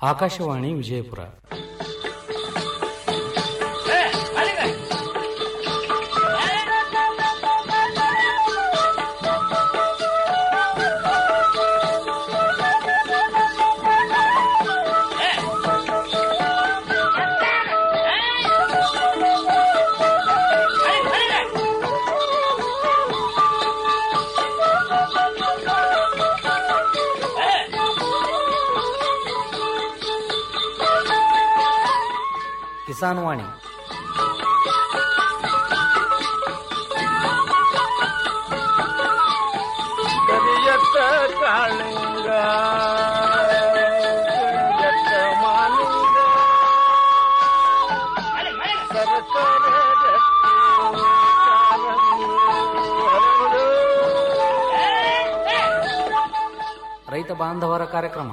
ಆಕಾಶವಾಣಿ ವಿಜಯಪುರ ಕಿಸಾನ್ ವಾಣಿ ಕರಿಯತ್ತ ಕಾಳಿಂಗ ಕರಿಯತ್ತ ಮಾಲಿಂಗ ಸರಸರ ರತ್ನ ಕಾಲಂಗಿ ಹರಡು. ರೈತ ಬಾಂಧವರ ಕಾರ್ಯಕ್ರಮ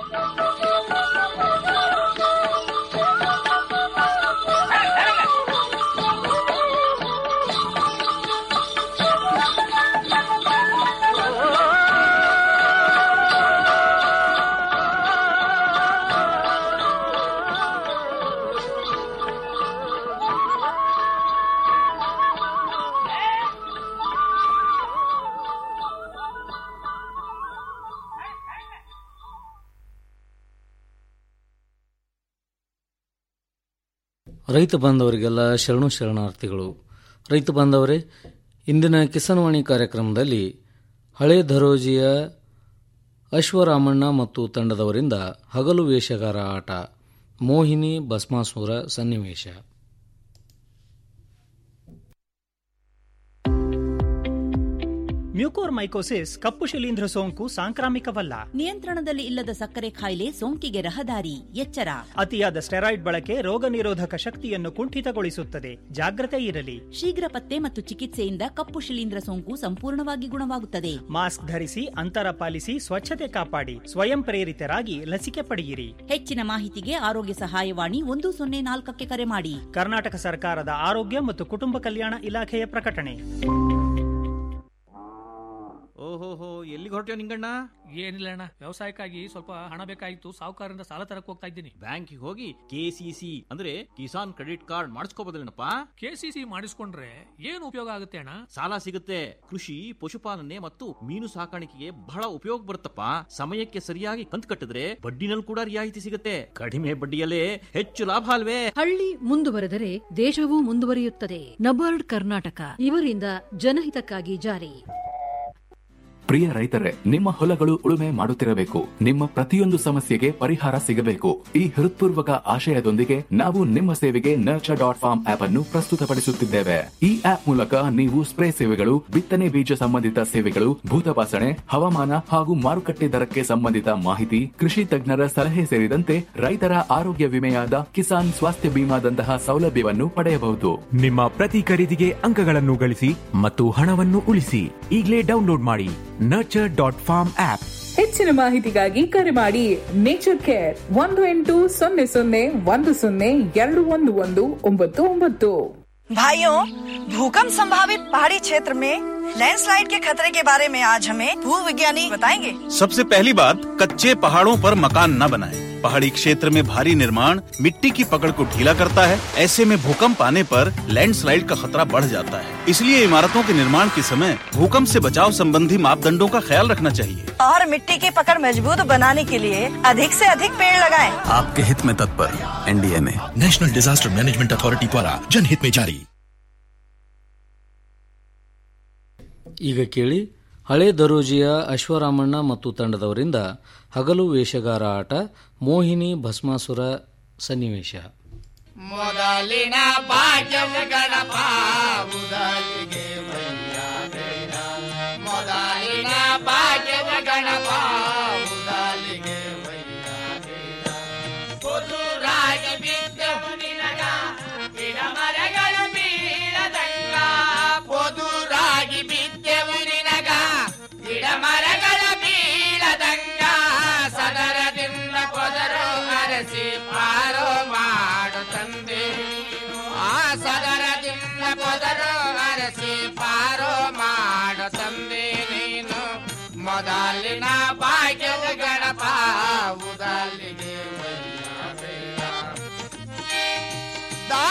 ರೈತ ಬಾಂಧವರಿಗೆಲ್ಲ ಶರಣು ಶರಣಾರ್ಥಿಗಳು ರೈತ ಬಾಂಧವರೇ ಇಂದಿನ ಕಿಸಾನ್ವಾಣಿ ಕಾರ್ಯಕ್ರಮದಲ್ಲಿ ಹಳೆ ಧರೋಜಿಯ ಅಶ್ವರಾಮಣ್ಣ ಮತ್ತು ತಂಡದವರಿಂದ ಹಗಲು ವೇಷಗಾರ ಆಟ ಮೋಹಿನಿ ಭಸ್ಮಾಸುರ ಸನ್ನಿವೇಶ ಮ್ಯೂಕೋರ್ಮೈಕೋಸಿಸ್ ಕಪ್ಪು ಶಿಲೀಂಧ್ರ ಸೋಂಕು ಸಾಂಕ್ರಾಮಿಕವಲ್ಲ ನಿಯಂತ್ರಣದಲ್ಲಿ ಇಲ್ಲದ ಸಕ್ಕರೆ ಕಾಯಿಲೆ ಸೋಂಕಿಗೆ ರಹದಾರಿ ಎಚ್ಚರ ಅತಿಯಾದ ಸ್ಟೆರಾಯ್ಡ್ ಬಳಕೆ ರೋಗ ನಿರೋಧಕ ಶಕ್ತಿಯನ್ನು ಕುಂಠಿತಗೊಳಿಸುತ್ತದೆ ಜಾಗ್ರತೆ ಇರಲಿ ಶೀಘ್ರ ಪತ್ತೆ ಮತ್ತು ಚಿಕಿತ್ಸೆಯಿಂದ ಕಪ್ಪು ಶಿಲೀಂಧ್ರ ಸೋಂಕು ಸಂಪೂರ್ಣವಾಗಿ ಗುಣವಾಗುತ್ತದೆ ಮಾಸ್ಕ್ ಧರಿಸಿ ಅಂತರ ಪಾಲಿಸಿ ಸ್ವಚ್ಛತೆ ಕಾಪಾಡಿ ಸ್ವಯಂ ಪ್ರೇರಿತರಾಗಿ ಲಸಿಕೆ ಪಡೆಯಿರಿ ಹೆಚ್ಚಿನ ಮಾಹಿತಿಗೆ ಆರೋಗ್ಯ ಸಹಾಯವಾಣಿ ಒಂದು ಸೊನ್ನೆ ನಾಲ್ಕಕ್ಕೆ ಕರೆ ಮಾಡಿ ಕರ್ನಾಟಕ ಸರ್ಕಾರದ ಆರೋಗ್ಯ ಮತ್ತು ಕುಟುಂಬ ಕಲ್ಯಾಣ ಇಲಾಖೆಯ ಪ್ರಕಟಣೆ ಓಹೋಹೋ ಎಲ್ಲಿಗೆ ಹೊರಟ್ಯೋ ನಿಂಗಣ್ಣ ಏನಿಲ್ಲ ಅಣ್ಣ ವ್ಯವಸಾಯಕ್ಕಾಗಿ ಸ್ವಲ್ಪ ಹಣ ಬೇಕಾಗಿತ್ತು ಸಾಹುಕಾರರಿಂದ ಸಾಲ ತರಕ್ ಹೋಗ್ತಾ ಇದ್ದೀನಿ ಬ್ಯಾಂಕಿಗೆ ಹೋಗಿ ಕೆಸಿಸಿ ಅಂದ್ರೆ ಕಿಸಾನ್ ಕ್ರೆಡಿಟ್ ಕಾರ್ಡ್ ಮಾಡಿಸ್ಕೋಬೋದಲ್ಲೇನಪ್ಪ ಕೆಸಿಸಿ ಮಾಡಿಸ್ಕೊಂಡ್ರೆ ಏನು ಉಪಯೋಗ ಆಗುತ್ತೆ ಅಣ್ಣ ಸಾಲ ಸಿಗುತ್ತೆ ಕೃಷಿ ಪಶುಪಾಲನೆ ಮತ್ತು ಮೀನು ಸಾಕಾಣಿಕೆಗೆ ಬಹಳ ಉಪಯೋಗ ಬರುತ್ತಪ್ಪ ಸಮಯಕ್ಕೆ ಸರಿಯಾಗಿ ಕಂತು ಕಟ್ಟಿದ್ರೆ ಬಡ್ಡಿನಲ್ಲಿ ಕೂಡ ರಿಯಾಯಿತಿ ಸಿಗುತ್ತೆ ಕಡಿಮೆ ಬಡ್ಡಿಯಲ್ಲೇ ಹೆಚ್ಚು ಲಾಭ ಅಲ್ವೇ ಹಳ್ಳಿ ಮುಂದುವರೆದರೆ ದೇಶವೂ ಮುಂದುವರಿಯುತ್ತದೆ ನಬಾರ್ಡ್ ಕರ್ನಾಟಕ ಇವರಿಂದ ಜನಹಿತಕ್ಕಾಗಿ ಜಾರಿ ಪ್ರಿಯ ರೈತರೇ ನಿಮ್ಮ ಹೊಲಗಳು ಉಳುಮೆ ಮಾಡುತ್ತಿರಬೇಕು ನಿಮ್ಮ ಪ್ರತಿಯೊಂದು ಸಮಸ್ಯೆಗೆ ಪರಿಹಾರ ಸಿಗಬೇಕು ಈ ಹೃತ್ಪೂರ್ವಕ ಆಶಯದೊಂದಿಗೆ ನಾವು ನಿಮ್ಮ ಸೇವೆಗೆ ನರ್ಚರ್ ಡಾಟ್ ಫಾರ್ಮ್ ಆಪ್ ಅನ್ನು ಪ್ರಸ್ತುತಪಡಿಸುತ್ತಿದ್ದೇವೆ ಈ ಆಪ್ ಮೂಲಕ ನೀವು ಸ್ಪ್ರೇ ಸೇವೆಗಳು ಬಿತ್ತನೆ ಬೀಜ ಸಂಬಂಧಿತ ಸೇವೆಗಳು ಭೂತಪಾಸಣೆ ಹವಾಮಾನ ಹಾಗೂ ಮಾರುಕಟ್ಟೆ ದರಕ್ಕೆ ಸಂಬಂಧಿತ ಮಾಹಿತಿ ಕೃಷಿ ತಜ್ಞರ ಸಲಹೆ ಸೇರಿದಂತೆ ರೈತರ ಆರೋಗ್ಯ ವಿಮೆಯಾದ ಕಿಸಾನ್ ಸ್ವಾಸ್ಥ್ಯ ಬಿಮಾದಂತಹ ಸೌಲಭ್ಯವನ್ನು ಪಡೆಯಬಹುದು ನಿಮ್ಮ ಪ್ರತಿ ಖರೀದಿಗೆ ಅಂಕಗಳನ್ನು ಗಳಿಸಿ ಮತ್ತು ಹಣವನ್ನು ಉಳಿಸಿ ಈಗಲೇ ಡೌನ್ಲೋಡ್ ಮಾಡಿ ನರ್ಚರ್ ಡಾಟ್ ಫಾರ್ಮ್ ಆಪ್ ಹೆಚ್ಚಿನ ಮಾಹಿತಿಗಾಗಿ ಕರೆ ಮಾಡಿ ನೇಚರ್ ಕೇರ್ ಒಂದು ಎಂಟು ಸೊನ್ನೆ ಸೊನ್ನೆ ಒಂದು ಸೊನ್ನೆ ಎರಡು ಒಂದು ಒಂದು ಒಂಬತ್ತು ಒಂಬತ್ತು भाइयों भूकंप संभावित पहाड़ी क्षेत्र में लैंडस्लाइड के खतरे के बारे में आज हमें भू विज्ञानी बताएंगे सबसे पहली बात कच्चे पहाड़ों पर मकान न बनाएं। पहाड़ी क्षेत्र में भारी निर्माण मिट्टी की पकड़ को ढीला करता है ऐसे में भूकंप आने पर लैंडस्लाइड का खतरा बढ़ जाता है इसलिए इमारतों के निर्माण के समय भूकंप से बचाव संबंधी मापदंडों का ख्याल रखना चाहिए और मिट्टी की पकड़ मजबूत बनाने के लिए अधिक से अधिक पेड़ लगाएं। आपके हित में तत्पर एनडीए में नेशनल डिजास्टर मैनेजमेंट अथॉरिटी द्वारा जनहित में जारी ಈಗ ಕೇಳಿ ಹಳೆ ದರೋಜಿಯ ಅಶ್ವರಾಮಣ್ಣ ಮತ್ತು ತಂಡದವರಿಂದ ಹಗಲು ವೇಷಗಾರ ಆಟ ಮೋಹಿನಿ ಭಸ್ಮಾಸುರ ಸನ್ನಿವೇಶ ಮೊದಲಿನ ಭಾಗ್ಯವು ಗಣಪ ಮೊದಲಿಗೆ ವೈಯಾದೇನ. ಮೊದಲಿನ ಭಾಗ್ಯವು ಗಣಪ ಮೊದಲಿಗೆ ವೈಯಾದೇನ. ಪುದುರಾಗಿ ಬಿದ್ದವು ನಿನಗ ಗಿಡ ಮರಗಳು ಬೀಳದಂಗ ಪೊದುರಾಗಿ ಬಿದ್ದೆವು ನಿನಗ ಗಿಡ ಮರಗಳ ಬೀಳದಂಗ ಸದರದಿಂದ ಪೊದರು ಅರಸಿ ಪಾರೋ ಮಾಡು ತಂದೆ ಆ ಸದರದಿಂದ ಪೊದರು ಅರಸಿ ಪಾರೋ ಮಾಡು ತಂದೆ ನೀನು ಮೊದಲಿನ ಭಾಗ್ಯವು ಗಣಪ ಉದಲಿಗೆ ವಯ್ಯ ಬೇಡ ದಾ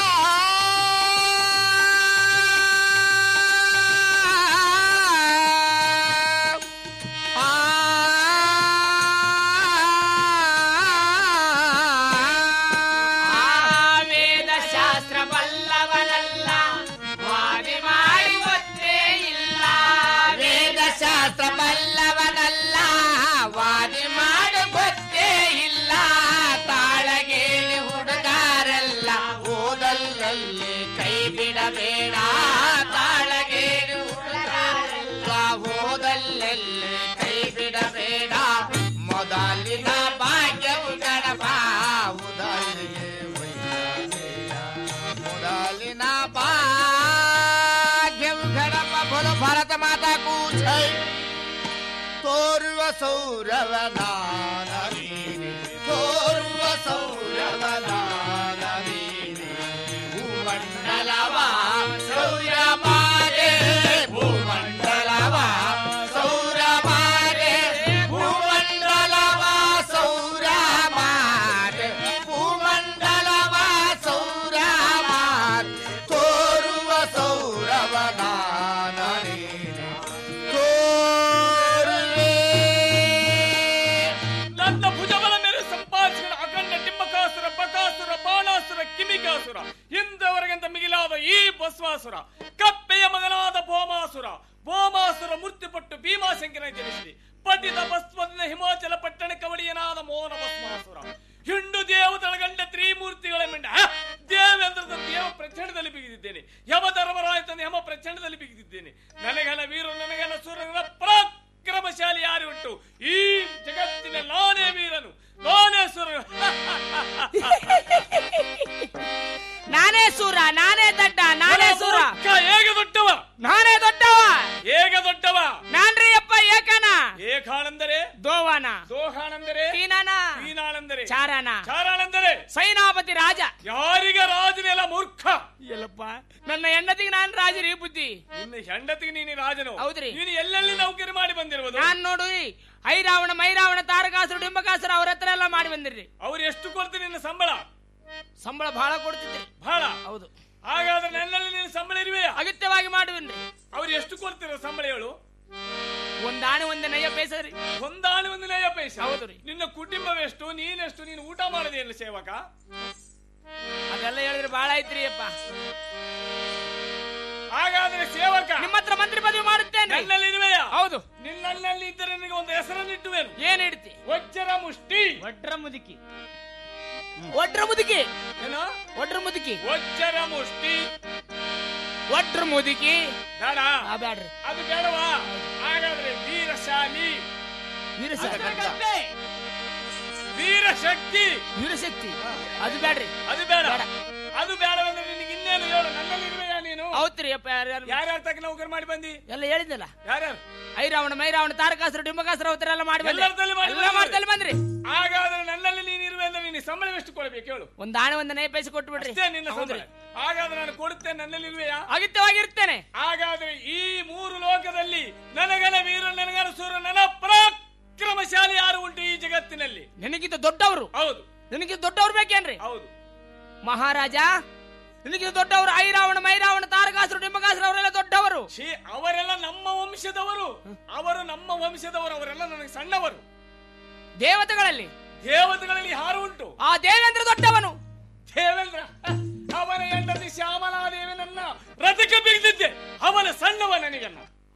ವೇದ ಶಾಸ್ತ್ರ ಬಲ್ಲವನಲ್ಲ ವಾದಿ ಮಾಡಿ ಗೊತ್ತೇ ಇಲ್ಲ ವೇದ ಶಾಸ್ತ್ರ ಬಲ್ಲವನಲ್ಲ ವಾದಿ ಮಾಡು ಗೊತ್ತೇ ಇಲ್ಲ ತಾಳಗೇಳಿ ಹುಡುಗಾರಲ್ಲ ಓದಲ್ಲಲ್ಲಿ ಕೈ ಬಿಡಬೇಡ ತಾಳಗೇಳಿ ಹುಡುಗಾರಲ್ಲ ಓದಲ್ಲಲ್ಲಿ ಕೈ ಬಿಡಬೇಡ ಮೊದಲಿನ ಭಾಗ್ಯವು ಗಣಪ ಉದಲಿಗೆ ಮೊದಲಿನ ಭಾಗ್ಯವು ಗಣಪ ಬೋಲು ಭಾರತ ಮಾತಾ ಕೂಚೈ ತೋರುವ ಸೌರವನಾನವೀನೆ ತೋರುವ ಸೌರವನಾನವೀನೆ ಭೂಮಂಡಲವ ಸೌರ್ಯ ಮಾರೆ ಭೂಮಂಡಲವ ಸೌರ ಮಾರೆ ಭೂಮಂಡಲವ ಸೌರ ಮಾರೆ ಭೂಮಂಡಲವ ಸೌರ ಮಾರೆ ತೋರುವ ಸೌರವನಾನವೀನೆ ನನ್ನ ಭುಜಬಲ ಮೇಲೆ ಸಂಪಾದಿಸಿದ ಅಖಂಡ ಟಿಮ್ಮಕಾಸುರ ಬಕಾಸುರ ಬಾಣಾಸುರ ಕಿಮಿಕಾಸುರ ಇಂದವರೆಗಿಂತ ಮಿಗಿಲಾದ ಈ ಬಸವಾಸುರ ಕಪ್ಪೆಯ ಮಗನಾದ ಭೋಮಾಸುರ ಭೋಮಾಸುರ ಮೃತ್ಯುಪಟ್ಟು ಭೀಮಾಶಂಕರ ಜನಿಸಿದೆ ಪಟ್ಟಿದ ಭಸ್ಮದಿಂದ ಹಿಮಾಚಲ ಪಟ್ಟಣ ಕವಳಿಯನಾದ ಮೋಹನ ಭಸ್ಮಾಸುರ ಹಿಂಡು ದೇವತಳ ಗಂಡ ತ್ರಿಮೂರ್ತಿಗಳ ಮಿಂಡ ಹ! ದೇವೇಂದ್ರದ ದೇವ ಪ್ರಚಂಡದಲ್ಲಿ ಬಿಗಿದಿದ್ದೇನೆ ಯಮ ಧರ್ಮರಾಯ ತಂದೆ ಯಮ ಪ್ರಚಂಡದಲ್ಲಿ ಬಿಗಿದಿದ್ದೇನೆ ನನಗನ ವೀರ ನನಗನ ಸೂರ್ಯನ ಪರಾಕ್ರಮಶಾಲಿ ಯಾರು ಉಂಟು ಈ ಜಗತ್ತಿನ ನಾನೇ ವೀರನು ನಾನೇ ಸೂರ್ಯನು ನಾನೇ ಸೂರ ನಾನೇ ದಡ್ಡ ನಾನೇ ಸೂರ ಮೂರ್ಖ, ಹೇಗೆ ದೊಡ್ಡವ ನಾನೇ ದೊಡ್ಡವ ಹೇಗೆ ದೊಡ್ಡವ ನಾನ್ರಿ ಅಪ್ಪ ಏಕನ ಏಕಾಣಂದರೆ ದೋವಾನ ದೋಹಾಣಂದರೆ ತೀನಾನ ತೀನಾಳಂದರೆ ಚಾರಣ ಚಾರಾಳೆಂದರೆ ಸೈನಾಪತಿ ರಾಜ ಯಾರಿಗೆ ರಾಜನೆಲ್ಲ ಮೂರ್ಖ ಎಲ್ಲಪ್ಪ ನನ್ನ ಹೆಂಡತಿಗೆ ನಾನ್ ರಾಜರಿ ಬುದ್ಧಿ ನಿನ್ನ ಹೆಂಡತಿಗೆ ನೀನು ರಾಜನು ಹೌದ್ರಿ. ನೀನು ಎಲ್ಲೆಲ್ಲಿ ನೌಕರಿ ಮಾಡಿ ಬಂದಿರುವುದು ನಾನ್ ನೋಡು ಐರಾವಣ ಮೈರಾವಣ ತಾರಕಾಸುರ ಡಿಂಬಕಾಸುರ ಅವ್ರ ಹತ್ರ ಎಲ್ಲ ಮಾಡಿ ಬಂದಿರ್ರಿ ಅವ್ರು ಎಷ್ಟು ಕೊಡ್ತೀನಿ ನಿನ್ನ ಸಂಬಳ ಸಂಬಳ ಬಹಳ ಕೊಡ್ತಿದ್ರಿ ಬಹಳ ಹೌದು ಹಾಗಾದ್ರೆ ನನ್ನಲ್ಲಿ ನೀನು ಸಂಬಳ ಇರುವೆಯಾ ಅಗತ್ಯವಾಗಿ ಮಾಡುವೇನ್ರಿ ಅವ್ರು ಎಷ್ಟು ಕೊಡ್ತೀರ ಸಂಬಳ ಹೇಳು ಒಂದಾಣೆ ಒಂದೇ ನಯ್ಯ ಬೇಸರಿ ಒಂದಾಣೆ ಒಂದು ನಯ ಪೈಸೆ ಹೌದ್ರಿ. ನಿನ್ನ ಕುಟುಂಬವೆಷ್ಟು ನೀನೆಷ್ಟು ನೀನು ಊಟ ಮಾಡದೇನು ಸೇವಕ ಅದೆಲ್ಲ ಹೇಳಿದ್ರೆ ಬಹಳ ಐತ್ರಿ ಅಪ್ಪ ಹಾಗಾದ್ರೆ ಸೇವಕ ನಿಮ್ಮ ಹತ್ರ ಮಂತ್ರಿ ಪದವಿ ಮಾಡುತ್ತೇನೆ ನನ್ನಲ್ಲಿ ಇರುವೆಯಾ ಹೌದು ನಿನ್ನಲ್ಲಿ ಇದ್ದರೆ ನಿನಗೆ ಒಂದು ಹೆಸರನ್ನು ಇಟ್ಟುವೆನು ಏನ್ ಇಡ್ತಿ ವಜ್ರ ಮುಷ್ಟಿ ಒಟ್ರ ಮುದುಕಿ ಒಟ್ರ ಮುದುಕಿ ಏನು ಒಟ್ರ ಮುದುಕಿ ವಜ್ರ ಮುಷ್ಟಿ ಒಟ್ರ ಮುದುಕಿ ಬೇಡ ಆ ಬ್ಯಾಡ್ರಿ ಅದು ಬೇಡವಾ ಹಾಗಾದ್ರೆ ವೀರಶಾಲಿ ವೀರಶಕ್ತಿ ವೀರಶಕ್ತಿ ವೀರಶಕ್ತಿ ಅದು ಬ್ಯಾಡ್ರಿ ಅದು ಬೇಡ ಅದು ಬೇಡವೆಂದ್ರೆ ನಿನಗೆ ಇನ್ನೇನು ಹೇಳು ನನ್ನಲ್ಲಿ ಇರುವೆಯಾ ನೀನು ಹೌದ್ರಿ ಅಪ್ಪ ಯಾರ್ಯಾರು ಯಾರ್ಯಾರ ತಕ್ಕ ನೌಕರಿ ಮಾಡಿ ಬಂದಿ ಎಲ್ಲ ಹೇಳಿದ್ನಲ್ಲ ಯಾರ್ಯಾರು ಐರಾವಣ ಮೈರಾವಣ ತಾರಕಾಸುರ ಡಿಂಬಕಾಸುರ ಅವತರ ಎಲ್ಲ ಮಾಡಿ ಬಂದ್ರಿ. ಎಲ್ಲರದಲ್ಲಿ ಮಾಡಿ ಎಲ್ಲ ಮಾಡ್ತಲ್ಲಿ ಬಂದ್ರಿ ಹಾಗಾದ್ರೆ ನನ್ನಲ್ಲಿ ನೀನು ಇರುವೆ ಅಂದ್ರೆ ನೀನು ಸಂಬಳ ಎಷ್ಟು ಕೊಡಬೇಕು ಹೇಳು ಒಂದ್ ಆಣೆ ಒಂದ್ ನಯ ಪೈಸೆ ಕೊಟ್ಟು ಬಿಡ್ರಿ ಅಷ್ಟೇ ನಿನ್ನ ಸಂಬಳ ಹಾಗಾದ್ರೆ ನಾನು ಕೊಡುತ್ತೇನೆ ನನ್ನಲ್ಲಿ ಇರುವೆಯಾ ಅಗತ್ಯವಾಗಿರ್ತೇನೆ ಹಾಗಾದ್ರೆ ಈ ಮೂರು ಲೋಕದಲ್ಲಿ ನನಗನ ವೀರ ನನಗನ ಸೂರ ನನ್ನ ಪರಾಕ್ರಮಶಾಲಿ ಯಾರು ಉಂಟು ಈ ಜಗತ್ತಿನಲ್ಲಿ ನಿನಗಿಂತ ದೊಡ್ಡವರು ಹೌದು ನಿನಗಿಂತ ದೊಡ್ಡವ್ರು ಬೇಕೇನ್ರಿ ಹೌದು ಮಹಾರಾಜ ನಿನಗಿಂತ ದೊಡ್ಡವರು ಐರಾವಣ ಮೈರಾವಣ ತಾರಕಾಸುರ ಡಿಂಬಕಾಸುರ ಅವರೆಲ್ಲ ದೊಡ್ಡವರು ಛೀ, ಅವರೆಲ್ಲ ನಮ್ಮ ವಂಶದವರು ಅವರು ನಮ್ಮ ವಂಶದವರು ಅವರೆಲ್ಲ ನನಗೆ ಸಣ್ಣವರು ದೇವತೆಗಳಲ್ಲಿ ದೇವತೆಗಳಲ್ಲಿ ಯಾರು ಉಂಟು ಆ ದೇವೇಂದ್ರ ದೊಡ್ಡವನು ದೇವೇಂದ್ರ ಅವನ ಹೆಂಡತಿ ಶ್ಯಾಮಲಾದೇವನನ್ನ ರಥಕ್ಕೆ ಬಿಗಿದಿದ್ದೆ ಅವನ ಸಣ್ಣವ ನನಗನ್ನ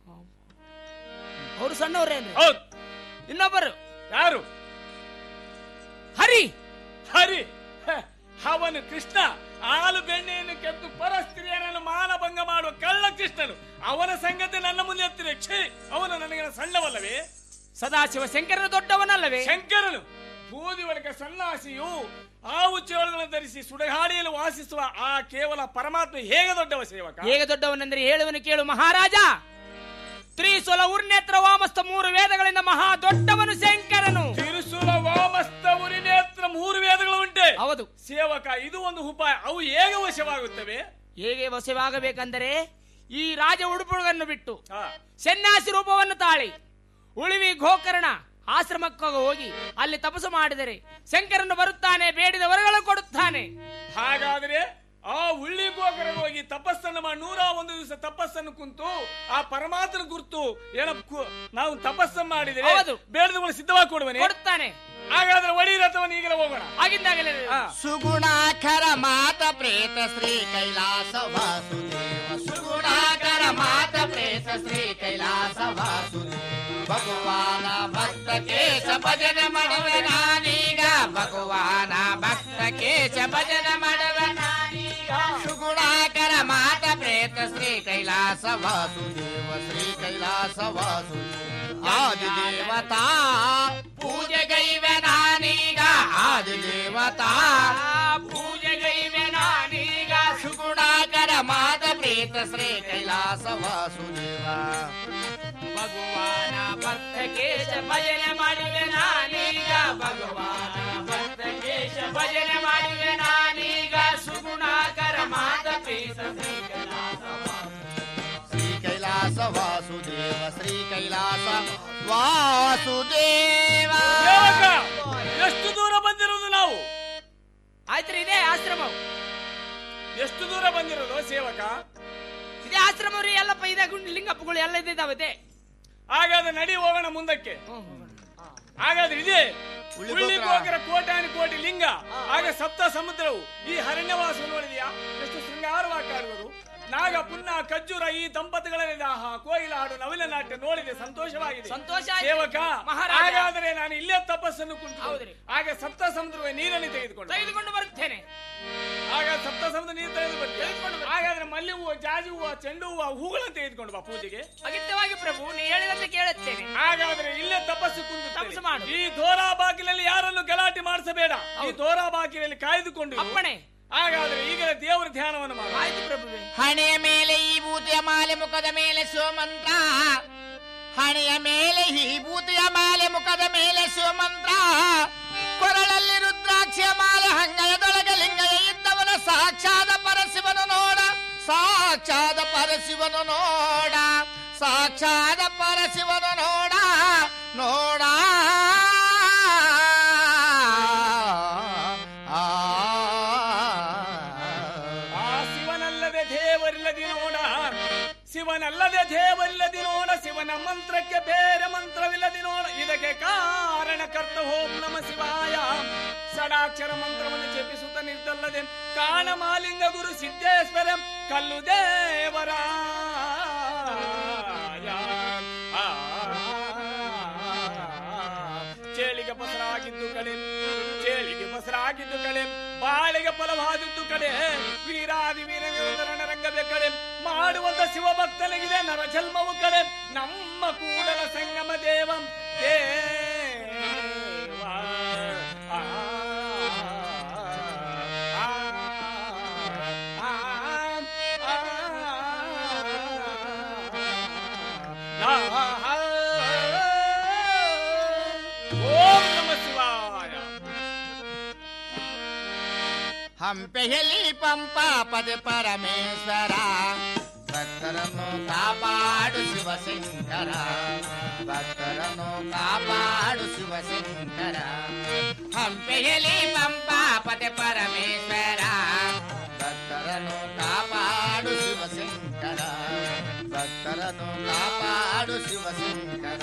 ಅವರು ಸಣ್ಣವ್ರೇನ್ರಿ ಹೌದು ಇನ್ನೊಬ್ಬರು ಯಾರು ಹರಿ ಹರಿ ಹ, ಅವನು ಕೃಷ್ಣ ಹಾಲು ಬೆಣ್ಣೆಯನ್ನು ಕೆದ್ದು ಪರಸ್ತ್ರೀಯರನ್ನು ಮಾನಭಂಗ ಮಾಡುವ ಕಳ್ಳ ಕೃಷ್ಣನು ಅವನ ಸಂಗತಿ ನನ್ನ ಮುಂದೆ ಎತ್ತಿದೆ ಛೇ ಅವನು ನನಗೆ ಸಣ್ಣವಲ್ಲವೇ ಸದಾಶಿವ ಶಂಕರನ ದೊಡ್ಡವನಲ್ಲವೇ ಶಂಕರನು ಬೂದಿ ಒಳಗೆ ಸನ್ನಾಸಿಯು ಹಾವು ಚೇಳುಗಳನ್ನು ಧರಿಸಿ ಸುಡಗಾಡಿಯಲ್ಲಿ ವಾಸಿಸುವ ಆ ಕೇವಲ ಪರಮಾತ್ಮ ಹೇಗೆ ದೊಡ್ಡವ ಸೇವಕ ಹೇಗೆ ದೊಡ್ಡವನೆಂದರೆ ಹೇಳುವನು ಕೇಳು ಮಹಾರಾಜ ತ್ರಿಶೂಲ ಉರ್ನೇತ್ರ ವಾಮಸ್ಥ ಮೂರು ವೇದಗಳಿಂದ ಮಹಾ ದೊಡ್ಡವನು ಶಂಕರನು ತಿರುಸುಲ ವಾಮಸ್ತ ಉರಿನೇತ್ರ ಮೂರು ವೇದಗಳು ಉಂಟೆ ಹೌದು ಸೇವಕ ಇದು ಒಂದು ಉಪಾಯ ಅವು ಹೇಗೆ ವಶವಾಗುತ್ತವೆ ಹೇಗೆ ವಶವಾಗಬೇಕೆಂದರೆ ಈ ರಾಜ ಉಡುಪುಗಳನ್ನು ಬಿಟ್ಟು ಹಾ. ಸನ್ಯಾಸಿ ರೂಪವನ್ನು ತಾಳಿ ಉಳಿವಿ ಗೋಕರ್ಣ ಆಶ್ರಮಕ್ಕೆ ಹೋಗಿ ಅಲ್ಲಿ ತಪಸ್ಸು ಮಾಡಿದರೆ ಶಂಕರನು ಬರುತ್ತಾನೆ ಬೇಡಿದ ವರಗಳು ಕೊಡುತ್ತಾನೆ ಹಾಗಾದ್ರೆ ಆ ಉಳ್ಳಿ ಗೋಕರ ಹೋಗಿ ತಪಸ್ಸನ್ನು ಮಾಡಿ ನೂರ ಒಂದು ದಿವಸ ತಪಸ್ಸನ್ನು ಕುಂತು ಆ ಪರಮಾತ್ಮನ ಗುರ್ತು ಏನ ಕು- ನಾವು ತಪಸ್ಸನ್ನು ಮಾಡಿದರೆ ಹೌದು. ಬೇಡದಗಳು ಸಿದ್ಧವಾಗಿ ಕೊಡುವನೆ ಕೊಡುತ್ತಾನೆ ಹಾಗಾದ್ರೆ ಒಡಿ ರಥವನ್ನು ಈಗಲೇ ಹೋಗೋಣ ಆಗಿಂದಾಗಲೇ ಸುಗುಣಾಕರ ಮಾತ ಪ್ರೇತ ಶ್ರೀ ಕೈಲಾಸ ವಾಸುದೇವ ಸುಗುಣಾಕರ ಮಾತ ಪ್ರೇತ ಶ್ರೀ ಕೈಲಾಸ ವಾಸುದೇವ ಭಗವಾನ ಭಕ್ತ ಕೇಶ ಭಜನ ಮಾಡುವೆ ನಾನೀಗ ಭಗವಾನ ಭಕ್ತ ಕೇಶ ಭಜನ ಮಾಡುವೆ ನಾನೀಗ ಸುಗುಣಾಕರ ಮಾತ ಪ್ರೇತ ಶ್ರೀ ಕೈಲಾಸ ವಾಸುದೇವ ಶ್ರೀ ಕೈಲಾಸ ವಾಸುದೇವ ಆದಿ ದೇವತಾ ಪೂಜೆಗೈವೆ ನಾನೀಗ ಆದಿ ದೇವತಾ ಪೂಜೆಗೈವೆ ನಾನೀಗ ಸುಗುಣಾಕರ ಮಾತ ಪ್ರೇತ ಶ್ರೀ ಕೈಲಾಸ ವಾಸುದೇವ ಭಗವಾನ ಭಕ್ತ ಕೇಶ ಭಜನೆ ಮಾಡುವೆ ನಾನೀಗ ಭಗವಾನ ಭಕ್ತ ಕೇಶ ಭಜನೆ ಮಾಡುವೆ ನಾನೀಗ ಸುಗುಣಾಕರ ಮಾತ ಪ್ರೀತ ಶ್ರೀ ಕೈಲಾಸ ಶ್ರೀ ಕೈಲಾಸ ವಾಸುದೇವ ಶ್ರೀ ಕೈಲಾಸ ವಾಸುದೇವ ಸೇವಕ, ಎಷ್ಟು ದೂರ ಬಂದಿರೋದು ನಾವು ಆಯ್ತ್ರಿ ಇದೇ ಆಶ್ರಮ ಎಷ್ಟು ದೂರ ಬಂದಿರೋದು ಸೇವಕ ಇದೇ ಆಶ್ರಮ ರೀ ಎಲ್ಲಪ್ಪ ಇದೆ ಗುಂಡ್ ಲಿಂಗಪ್ಪಗಳು ಎಲ್ಲ ಇದ್ದಾವೆ ಹಾಗಾದ್ರೆ ನಡಿ ಹೋಗೋಣ ಮುಂದಕ್ಕೆ ಹಾಗಾದ್ರೆ ಇದೆ ಉಳ್ಳಿ ಗೋಕರ ಕೋಟಾನಿ ಕೋಟಿ ಲಿಂಗ ಆಗ ಸಪ್ತ ಸಮುದ್ರವು ಈ ಅರಣ್ಯವಾಸ ನೋಡಿದ್ಯಾ ಎಷ್ಟು ಶೃಂಗಾರವಾಗಿ ಕಾಣುವುದು ನಾಗ ಪುನ್ನ ಖಜ್ಜೂರ ಈ ದಂಪತಿಗಳಲ್ಲಿ ಆಹಾ ಕೋಯಿಲ ಹಾಡು ನವಿಲ ನಾಟ್ಯ ನೋಡಿದೆ ಸಂತೋಷವಾಗಿದೆ ಸಂತೋಷ ಆಯ್ತು. ಸೇವಕ ಮಹಾರಾಜ. ಹಾಗಾದ್ರೆ ನಾನು ಇಲ್ಲೇ ತಪಸ್ಸನ್ನು ಕುಂತು ಹೌದ್ರಿ. ಆಗ ಸಪ್ತ ಸಮುದ್ರವೇ ನೀರನ್ನು ತೆಗೆದುಕೊಂಡು ತೆಗೆದುಕೊಂಡು ಬರುತ್ತೇನೆ ಆಗ ಸಪ್ತ ಸಮುದ್ರ ನೀರು ತೆಗೆದು ಬರ್ತೀನಿ ಹಾಗಾದ್ರೆ ಮಲ್ಲಿ ಹೂವು ಜಾಜಿ ಹೂವು ಚೆಂಡು ಹೂವು ಹೂಗಳನ್ನು ತೆಗೆದುಕೊಂಡು ಬಾ ಪೂಜೆಗೆ ಅಗತ್ಯವಾಗಿ ಪ್ರಭು ನೀ ಹೇಳಿದಂತೆ ಕೇಳುತ್ತೇನೆ ಹಾಗಾದ್ರೆ ಇಲ್ಲೇ ತಪಸ್ಸು ಕುಂತು ತಪಸ್ಸು ಮಾಡು. ಈ ದೋರಾ ಬಾಗಿಲಲ್ಲಿ ಯಾರನ್ನು ಗಲಾಟೆ ಮಾಡಿಸಬೇಡ ಈ ದೋರಾ ಬಾಗಿಲಲ್ಲಿ ಕಾಯ್ದುಕೊಂಡು ಅಪ್ಪಣೆ ಹಾಗಾದ್ರೆ ಈಗಲೇ ದೇವರ ಧ್ಯಾನವನ್ನು ಮಾಡು ಆಯ್ತು ಪ್ರಭುವೆ ಹಣೆಯ ಮೇಲೆ ಈ ಭೂತಿಯ ಮಾಲೆ ಮುಖದ ಮೇಲೆ ಶಿವಮಂತ್ರ ಹಣೆಯ ಮೇಲೆ ಈ ಭೂತಿಯ ಮಾಲೆ ಮುಖದ ಮೇಲೆ ಶಿವಮಂತ್ರ ಕೊರಳಲ್ಲಿ ರುದ್ರಾಕ್ಷಿಯ ಮಾಲೆ ಹಂಗಯದೊಳಗೆ ಲಿಂಗಯ ಇದ್ದವನ ಸಾಕ್ಷಾದ ಪರಶಿವನು ನೋಡ ಸಾಕ್ಷಾದ ಪರಶಿವನು ನೋಡ ಸಾಕ್ಷಾದ ಪರಶಿವನು ನೋಡ ನೋಡ ಆ ಶಿವನಲ್ಲದೆ ದೇವರಿಲ್ಲದಿ ನೋಡ ಶಿವನಲ್ಲದೆ ದೇವರಿಲ್ಲದಿ ನೋಡ ಶಿವನ ಮಂತ್ರಕ್ಕೆ ಬೇರೆ ಮಂತ್ರವಿಲ್ಲದಿ ನೋಡ ಇದಕ್ಕೆ ಕಾರಣ ಕರ್ತ ಓಂ ನಮ ಶಿವಾಯ ಷಡಾಕ್ಷರ ಮಂತ್ರವನ್ನು ಜಪಿಸುತ್ತ ನಿರ್ತಲ್ಲದೆ ಕಾಣ ಮಾಲಿಂಗ ಗುರು ಸಿದ್ದೇಶ್ವರ ಕಲ್ಲು ದೇವರ ಚೇಳಿಗೆ ಬಸರಾಗಿದ್ದು ಕಡೆ ಚೇಳಿಗೆ ಬಸರಾಗಿದ್ದು ಕಡೆ ಬಾಳಿಗೆ ಫಲವಾದದ್ದು ಕಡೆ ವೀರಾದಿ ವೀರ ರಂಗದ ಕಡೆ ಮಾಡುವಂತ ಶಿವಭಕ್ತನಿಗಿದೆ ನರ ಜನ್ಮವು ಕಡೆ ನಮ್ಮ ಕೂಡಲ ಸಂಗಮ ದೇವಂ ದೇವ ಆ, ಆ, ಆ, ಆ, ಆ, ಓಂ ನಮ ಶಿವಾಯ ಹಂಪೆಯಲ್ಲಿ ಪಂಪಾಪದ ಪರಮೇಶ್ವರ ಭಕ್ತರನ್ನು ಕಾಪಾಡು ಶಿವಶಂಕರ ಭಕ್ತರನ್ನು ಕಾಪಾಡು ಶಿವಶಂಕರ ಹಂಪೆಯಲ್ಲಿ ಪಂಪಾಪದ ಪರಮೇಶ್ವರ ಭಕ್ತರನ್ನು ಕಾಪಾಡು ಶಿವಶಂಕರ ಭಕ್ತರನ್ನು ಕಾಪಾಡು ಶಿವಶಂಕರ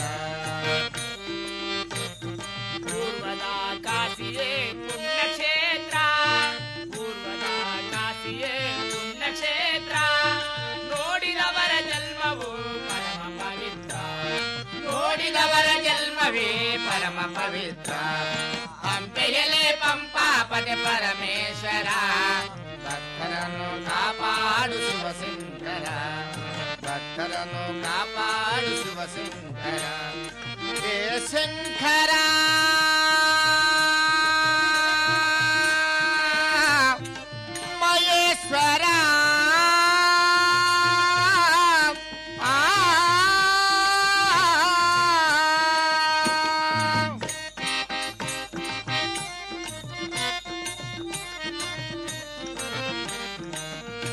ಪೂರ್ವದ ಕಾಶಿಯೇ ಪುಣ್ಯಕ್ಷೇತ್ರ ಪೂರ್ವದ ಕಾಶಿಯೇ ಪುಣ್ಯಕ್ಷೇತ್ರ ನೋಡಿದವರ ಜನ್ಮವು ಪರಮ ಪವಿತ್ರ ನೋಡಿದವರ ಜನ್ಮವೇ ಪರಮ ಪವಿತ್ರ ಹಂಪೆಯಲೇ ಪಂಪಾಪದೆ ಪರಮೇಶ್ವರ ಭಕ್ತರನ್ನು ಕಾಪಾಡು ಶಿವಶಂಕರ ಭಕ್ತರನ್ನು ಕಾಪಾಡು ಶಿವಶಂಕರ ಹೇ ಶಂಕರ ಮಹೇಶ್ವರ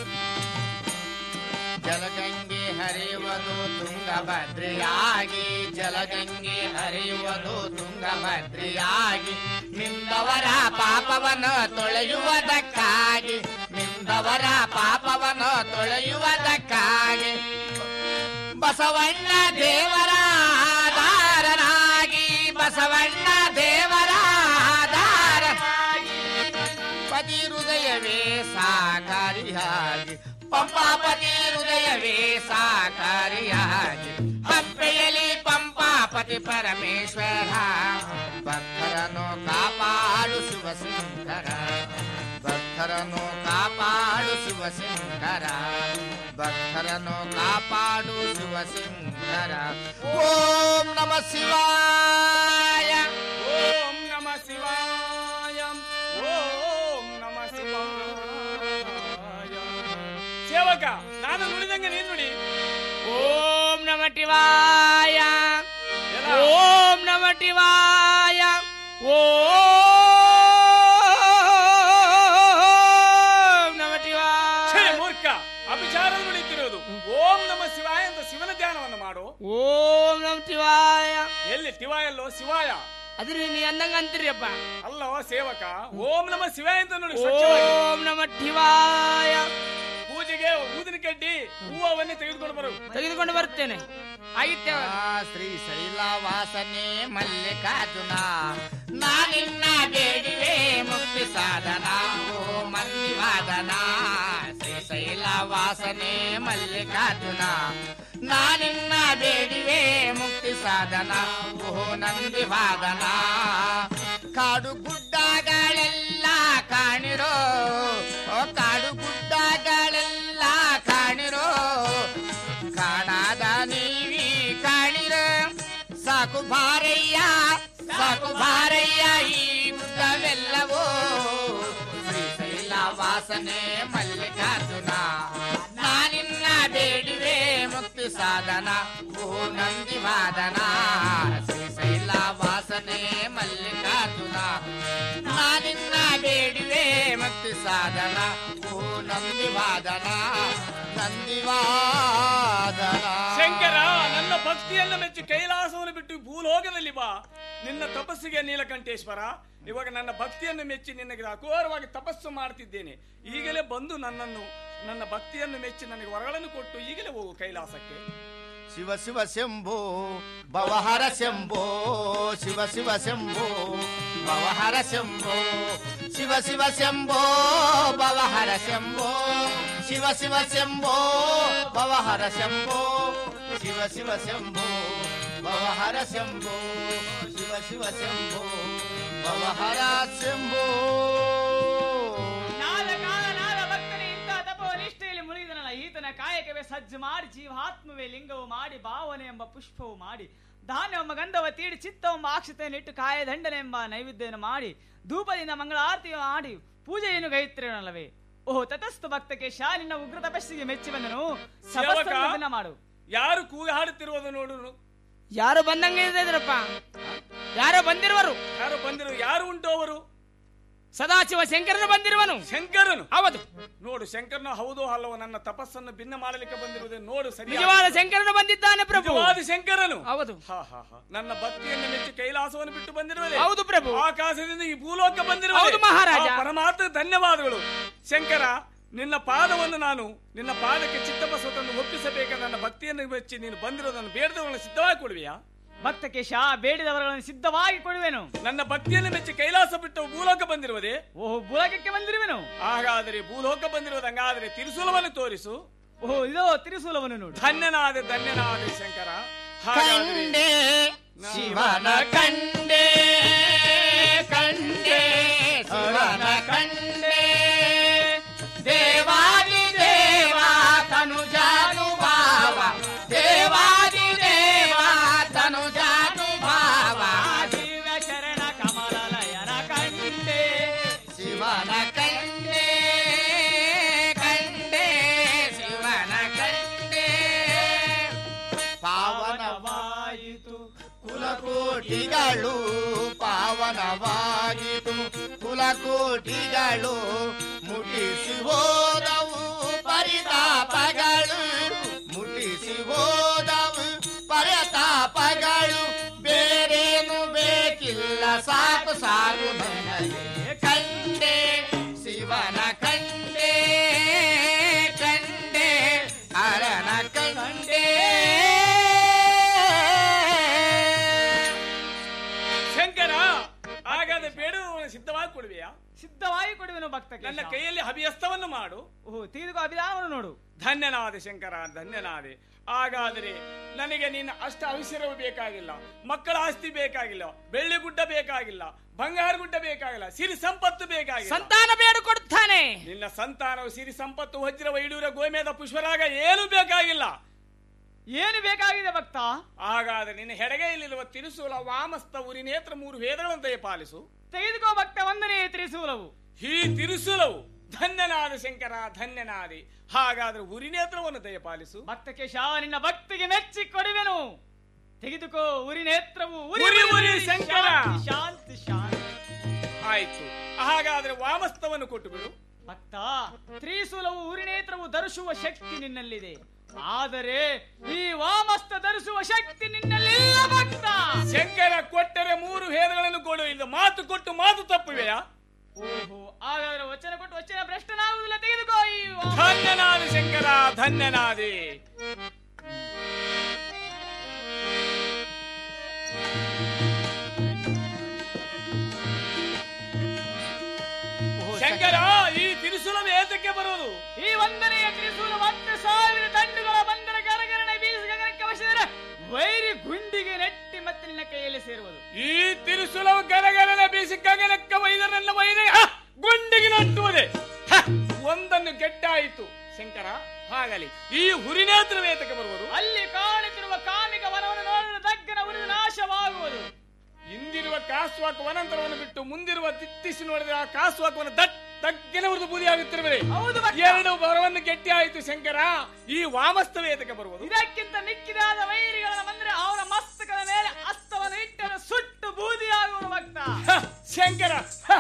ಜಲಗಂಗೆ ಹರಿಯುವುದು ತುಂಗಭದ್ರೆಯಾಗಿ ಜಲಗಂಗೆ ಹರಿಯುವುದು ತುಂಗಭದ್ರಿಯಾಗಿ ನಿಂದವರ ಪಾಪವನ್ನು ತೊಳೆಯುವುದಕ್ಕಾಗಿ ನಿಂದವರ ಪಾಪವನ್ನು ತೊಳೆಯುವುದಕ್ಕಾಗಿ ಬಸವಣ್ಣ ದೇವರ ದಾರನಾಗಿ ಬಸವಣ್ಣ ದೇವರ ದಾರನಾಗಿ ಪತಿ ಹೃದಯವೇ ಸಾಕಾರಿಯಾಗಿ ಪಂಪಾಪತಿ ಹೃದಯವೇ ಸಾಕಾರಿಯಾಗಿ ಹಂಪೆಯಲಿ ಪಂಪಾಪತಿ ಪರಮೇಶ್ವರ ಭಕ್ತರನ್ನು ಕಾಪಾಡು ಶಿವ ಸುಂದರ ಭಕ್ತರನ್ನು ಕಾಪಾಡು ಶಿವ ಸುಂದರ ಭಕ್ತರನ್ನು ಕಾಪಾಡು ಶಿವ ಸುಂದರ ಓಂ ನಮ ಶಿವಾಯ ಓಂ ನಮ ಶಿವಾಯ ಓಂ ನಮ ಶಿವಾಯ ಸೇವಕ ನಾನು ನುಡಿದಂಗೆ ನೀನು ನುಡಿ ಓಂ ನಮ ಶಿವಾಯ ಓಂ ನಮ ಶಿವಾಯ ಓಂ ನಮ ಶಿವಾಯ ಛೇ, ಮೂರ್ಖ ಅಭಿಚಾರ ನುಡಿತಿರೋದು ಓಂ ನಮ ಶಿವಾಯ ಅಂತ ಶಿವನ ಧ್ಯಾನವನ್ನು ಮಾಡು ಓಂ ನಮ ಶಿವಾಯ ಎಲ್ಲಿ ಶಿವಾಯಲ್ಲೋ ಶಿವಾಯ ಅದ್ರ ನೀ ಅಂದಂಗ ಅಂತೀರಿಯಪ್ಪ ಅಲ್ಲವ ಸೇವಕ ಓಂ ನಮ ಶಿವಾಯ ಅಂತ ನೋಡಿ ಸ್ವಚ್ಛವಾಗಿ. ಓಂ ನಮ ಶಿವಾಯ ಪೂಜೆಗೆ ಊದಿನ ಕಡ್ಡಿ ಹೂವನ್ನೇ ತೆಗೆದುಕೊಂಡು ಬರು ತೆಗೆದುಕೊಂಡು ಬರ್ತೇನೆ ಆಯ್ತು ಶ್ರೀ ಶೈಲ ವಾಸನೆ ಮಲ್ಲಿಕಾರ್ಜುನ ನಾನಿನ್ನ ಬೇಡಿವೆ ಮುಕ್ತಿ ಸಾಧನ ಓ ಮಲ್ಲಿವಾದನ ಶ್ರೀ ಶೈಲ ವಾಸನೆ ಮಲ್ಲಿಕಾರ್ಜುನ ನಾನಿನ್ನ ಬೇಡಿವೆ ಮುಕ್ತಿ ಸಾಧನ ಓ ನಂದಿ ವಾದನ ಕಾಡು ಗುಡ್ಡಗಳೆಲ್ಲ ಕಾಣಿರೋ ಓ ಕಾಡು ಗುಡ್ಡಗಳೆಲ್ಲ ಕಾಣಿರೋ ಕಾಣಾದ ನೀವಿ ಕಾಣಿರ ಸಾಕು ಭಾರಯ್ಯ ಸಾಕು ಭಾರಯ್ಯ ಈ ಗುಡ್ಡವೆಲ್ಲವೋ ಶ್ರೀಶೈಲ ವಾಸನೆ ಮಲ್ಲಿಕಾರ್ಜುನ ನಾನಿನ್ನ ಬೇಡಿವೆ ಮುಕ್ತಿ ಸಾಧನ ಓ ನಂದಿ ವಾದನ ಶ್ರೀಶೈಲ ವಾಸನೆ ಮಲ್ಲಿಕಾರ್ಜುನ ನಾನಿನ್ನ ಬೇಡಿವೆ ಮುಕ್ತಿ ಸಾಧನ ಓ ನಂದಿ ವಾದನ ನಂದಿ ವಾದನ ಶಂಕರ ನನ್ನ ಭಕ್ತಿಯನ್ನು ಮೆಚ್ಚಿ ಕೈಲಾಸವನ್ನು ಬಿಟ್ಟು ಭೂಲೋಕದಲ್ಲಿ ಬಾ ನಿನ್ನ ತಪಸ್ಸಿಗೆ ನೀಲಕಂಠೇಶ್ವರ ಇವಾಗ ನನ್ನ ಭಕ್ತಿಯನ್ನು ಮೆಚ್ಚಿ ನಿನಗೆ ಅಘೋರವಾಗಿ ತಪಸ್ಸು ಮಾಡ್ತಿದ್ದೇನೆ ಈಗಲೇ ಬಂದು ನನ್ನನ್ನು ನನ್ನ ಭಕ್ತಿಯನ್ನು ಮೆಚ್ಚಿ ನನಗೆ ವರಗಳನ್ನು ಕೊಟ್ಟು ಈಗಲೇ ಹೋಗು ಕೈಲಾಸಕ್ಕೆ ಶಿವ ಶಿವ ಶಂಭೋ ಭವಹರ ಶಂಭೋ ಶಿವ ಶಿವ ಶಂಭೋ ಭವಹರ ಶಂಭೋ ಶಿವ ಶಿವ ಶಂಭೋ ಭವಹರ ಶಂಭೋ ಶಿವ ಶಿವ ಶಂಭೋ ಭವಹರ ಶಂಭೋ ಶಿವ ಶಿವ ಶಂಭೋ ಭವಹರ ಶಂಭೋ ಶಿವ ಶಿವ ಶಂಭೋ ಭವಹರ ಶಂಭೋ ನಾದ ಕಾಲ ನಾದ ಭಕ್ತನೇ ಇಂಥ ತಪೋ ನಿಷ್ಠೆಯಲ್ಲಿ ಮುಳುಗಿದನಲ್ಲ ಈತನ ಕಾಯಕವೇ ಸಜ್ಜು ಮಾಡಿ ಜೀವಾತ್ಮವೇ ಲಿಂಗವು ಮಾಡಿ ಭಾವನೆ ಎಂಬ ಪುಷ್ಪವು ಮಾಡಿ ಧಾನ್ಯ ಎಂಬ ಗಂಧವ ತೀಡಿ ಚಿತ್ತವೆಂಬ ಅಕ್ಷತೆಯನ್ನಿಟ್ಟು ಕಾಯ ದಂಡನೆ ಎಂಬ ನೈವೇದ್ಯವನ್ನು ಮಾಡಿ ಧೂಪದಿಂದ ಮಂಗಳಾರತಿ ಮಾಡಿ ಪೂಜೆಯನ್ನು ಗೈತ್ರೇನಲ್ಲವೇ ಓಹೋ ತತಸ್ತು ಭಕ್ತಕ್ಕೆ ಶಾ ನಿನ್ನ ಉಗ್ರ ತಪಸ್ಸಿಗೆ ಮೆಚ್ಚಿ ಬಂದನು ಸೇವಕ ತಪಸ್ಸನ್ನು ದಿನ ಮಾಡು ಯಾರು ಕೂಗಿ ಹಾಡುತ್ತಿರುವುದು ನೋಡು ಯಾರು ಬಂದಂಗೆ ಇದ್ರಪ್ಪ ಯಾರೋ ಬಂದಿರುವರು ಯಾರು ಬಂದಿರು ಯಾರು ಉಂಟು ಅವರು ಸದಾಶಿವ ಶಂಕರನು ಬಂದಿರುವನು ಶಂಕರನು ಹೌದು ನೋಡು ಶಂಕರನು ಹೌದು ಅಲ್ಲವೋ ನನ್ನ ತಪಸ್ಸನ್ನು ಭಿನ್ನ ಮಾಡಲಿಕ್ಕೆ ಬಂದಿರುವುದೇ ನೋಡು ಸರಿ ನಿಜವಾದ ಶಂಕರನು ಬಂದಿದ್ದಾನೆ ಪ್ರಭು ನಿಜವಾದ ಶಂಕರನು ಹೌದು ಹಾ ಹಾ ಹಾ ನನ್ನ ಭಕ್ತಿಯನ್ನು ಮೆಚ್ಚಿ ಕೈಲಾಸವನ್ನು ಬಿಟ್ಟು ಬಂದಿರುವುದೇ ಹೌದು ಪ್ರಭು. ಆಕಾಶದಿಂದ ಈ ಭೂಲೋಕ ಬಂದಿರುವ ಹೌದು ಮಹಾರಾಜ. ಪರಮಾತ್ಮ ಧನ್ಯವಾದಗಳು ಶಂಕರ ನಿನ್ನ ಪಾದವನ್ನು ನಾನು ನಿನ್ನ ಪಾದಕ್ಕೆ ಚಿತ್ತಬಸವತನ್ನು ಒಪ್ಪಿಸಬೇಕ ನನ್ನ ಭಕ್ತಿಯನ್ನು ಮೆಚ್ಚಿ ನೀನು ಬಂದಿರೋದನ್ನು ಬೇಡದವರನ್ನು ಸಿದ್ಧವಾಗಿ ಕೊಡುವಿಯಾ ಭಕ್ತಕ್ಕೆ ಶಾ ಬೇಡಿದವರನ್ನು ಸಿದ್ಧವಾಗಿ ಕೊಡುವೆನು ನನ್ನ ಭಕ್ತಿಯನ್ನು ಮೆಚ್ಚಿ ಕೈಲಾಸ ಬಿಟ್ಟು ಭೂಲೋಕ ಬಂದಿರುವುದೇ ಓಹೋ ಭೂಲೋಕಕ್ಕೆ ಬಂದಿರುವೆನು ಹಾಗಾದರೆ ಭೂಲೋಕ ಬಂದಿರುವುದು ಹಂಗಾದರೆ ತಿರುಸುಲವನ್ನು ತೋರಿಸು ಓಹೋ ಇದೋ ತಿರುಸೂಲವನ್ನು ನೋಡು ಧನ್ಯನಾದ ಧನ್ಯನಾದ ಶಂಕರ ಹಾಗಾದರೆ ಕಂಡೆ ಶಿವನ ಕಂಡೆ ಕಂಡೆ ಶಿವನ ಕಂಡೆ ದೇವಾದಿ ದೇವ ತನುಜಾನು ಭಾವ ದೇವಾದಿ ದೇವ ತನುಜಾನು ಭಾವ ದಿವ್ಯ ಶರಣ ಕಮಲಲಯನ ಕಂಡೆ ಶಿವನ ಕಂಡೆ ಕಂಡೆ ಶಿವನ ಕಂಡೆ ಪಾವನವಾಯಿತು ಕುಲಕೋಟಿಗಳು ಪಾವನವಾಗಿತು ಕುಲಕೋಟಿಗಳು ಮುಟ್ಟಿಸಿ ಹೋದವು ಪರಿತಾಪಗಳು ಮುಟ್ಟಿಸಿ ಹೋದವು ಪರಿತಾಪಗಳು ಸಾಕು ಸಾಕು ನನಗೆ ಕಂಡೆ ಶಿವನ ಕಂಡೆ ಕಂಡೆ ಅರನ ಕಂಡೆ ಶಂಕರ ಹಾಗಾದ್ರೆ ಬೇಡುವವನು ಸಿದ್ಧವಾಗಿ ಕೊಡುವೆಯಾ ಸಿದ್ಧವಾಗಿ ಕೊಡುವೆನು ಭಕ್ತ ನನ್ನ ಕೈಯಲ್ಲಿ ಹವಿಯಸ್ತವನ್ನು ಮಾಡು ಓಹೋ ತೆಗೆದುಕೋ ಅಭಿಧಾನವನ್ನು ನೋಡು ಧನ್ಯನಾದೆ ಶಂಕರ ಧನ್ಯನಾದೆ ಹಾಗಾದರೆ ನನಗೆ ನಿನ್ನ ಅಷ್ಟ ಅವಸರವು ಬೇಕಾಗಿಲ್ಲ ಮಕ್ಕಳ ಆಸ್ತಿ ಬೇಕಾಗಿಲ್ಲ ಬೆಳ್ಳಿ ಗುಡ್ಡ ಬೇಕಾಗಿಲ್ಲ ಬಂಗಾರ ಗುಡ್ಡ ಬೇಕಾಗಿಲ್ಲ ಸಿರಿ ಸಂಪತ್ತು ಬೇಕಾಗಿಲ್ಲ ಸಂತಾನ ಬೇಡು ಕೊಡುತ್ತಾನೆ ನಿನ್ನ ಸಂತಾನವು ಸಿರಿ ಸಂಪತ್ತು ವಜ್ರ ವೈಡೂರ ಗೋಮೇದ ಪುಷ್ಪರಾಗ ಏನು ಬೇಕಾಗಿಲ್ಲ ಏನು ಬೇಕಾಗಿದೆ ಭಕ್ತ ಹಾಗಾದ್ರೆ ನಿನ್ನ ಹೆಡಗೈಯಲ್ಲಿರುವ ತಿರುಸೂಲ ವಾಮಸ್ತ ಉರಿ ನೇತ್ರ ಮೂರು ವೇದಗಳನ್ನು ದಯಪಾಲಿಸು ತೆಗೆದುಕೋ ಭಕ್ತ ಒಂದನೇ ತ್ರಿಶೂಲವು ಈ ತಿರುಸುಲವು ಧನ್ಯನಾದ ಶಂಕರ ಧನ್ಯನಾದೆ ಹಾಗಾದ್ರೆ ಉರಿನೇತ್ರವನ್ನು ದಯಪಾಲಿಸು ಭಕ್ತ ಕೇಶ ನಿನ್ನ ಭಕ್ತಿಗೆ ಮೆಚ್ಚಿ ಕೊಡುವೆನು ತೆಗೆದುಕೋ ಉರಿ ನೇತ್ರವು ಉರಿ, ಉರಿ, ಶಂಕರ. ಶಾಂತಿ, ಶಾಂತಿ ಶಾಂತಿ ಆಯ್ತು ಹಾಗಾದ್ರೆ ವಾಮಸ್ತವನ್ನು ಕೊಟ್ಟು ಬಿಡು ಭಕ್ತ ತ್ರಿಶೂಲವು ಉರಿನೇತ್ರವು ಧರಿಸುವ ಶಕ್ತಿ ನಿನ್ನಲ್ಲಿದೆ ಆದರೆ ಈ ವಾಮಸ್ತ ಧರಿಸುವ ಶಕ್ತಿ ನಿನ್ನಲ್ಲಿಲ್ಲ ಭಕ್ತ ಶಂಕರ ಕೊಟ್ಟರೆ ಮೂರು ಹೇದಗಳನ್ನು ಕೊಡು ಇದು ಮಾತು ಕೊಟ್ಟು ಮಾತು ತಪ್ಪುವೆಯಾ ಓಹೋ ಹಾಗಾದ್ರೆ ವಚನ ಕೊಟ್ಟು ವಚನ ಭ್ರಷ್ಟನಾಗುವುದಿಲ್ಲ ತೆಗೆದುಕೋ ಈ ವಾಮ- ಧನ್ಯನಾದೆ ಶಂಕರ ಧನ್ಯನಾದೆ ಶಂಕರ ಈ ತಿರುಸುಲವು ಏತಕ್ಕೆ ಬರುವುದು ಈ ಒಂದನೆಯ ತ್ರಿಶೂಲ ಹತ್ತು ಸಾವಿರ ದಂಡುಗಳ ಬಂಧನ ಕರಗರಣ ಬೀಸ ಗಗನಕ್ಕೆ ವಶದರೆ ವೈರಿ ಗುಂಡಿಗೆ ನೆಟ್ಟಿ ಮತ್ತೆ ನಿನ್ನ ಕೈಯಲ್ಲಿ ಸೇರುವುದು ಈ ತಿರುಸುಲವು ಗರಗರನ ಬೀಸಿ ಗಗನಕ್ಕ ವೈದ ನನ್ನ ವೈರಿ ಹ! ಗುಂಡಿಗೆ ನಟ್ಟುವುದೇ ಹ! ಒಂದನ್ನು ಗೆಡ್ಡಾಯಿತು ಶಂಕರ ಹಾಗಲಿ ಈ ಹುರಿನೇತ್ರ ವೇತಕ್ಕೆ ಬರುವುದು ಅಲ್ಲಿ ಕಾಣುತ್ತಿರುವ ಕಾಮಿಕ ವನವನ್ನು ನೋಡಿದ ದಗ್ಗನ ಉರಿದು ನಾಶವಾಗುವುದು ಹಿಂದಿರುವ ಕಾಸುವಾಕ ವನಾಂತರವನ್ನು ಬಿಟ್ಟು ಮುಂದಿರುವ ದಿಟ್ಟಿಸಿ ನೋಡಿದ್ರೆ ಆ ಕಾಸುವಾಕವನ್ನು ದಟ್ ತಗ್ಗಿನ ಉರಿದು ಬೂದಿಯಾಗುತ್ತಿರುವೆ ಹೌದು ಎರಡು ಬರವನ್ನು ಗಟ್ಟಿ ಆಯಿತು ಶಂಕರ ಈ ವಾಮಸ್ತ ವೇತಕ್ಕೆ ಬರುವುದು ಇದಕ್ಕಿಂತ ಮಿಕ್ಕಿದಾದ ವೈರಿಗಳನ್ನ ಬಂದ್ರೆ ಅವನ ಮಸ್ತಕದ ಮೇಲೆ ಅಸ್ತವನ್ನು ಇಟ್ಟರೆ ಸುಟ್ಟು ಬೂದಿಯಾಗುವ ಭಕ್ತ ಹ! ಶಂಕರ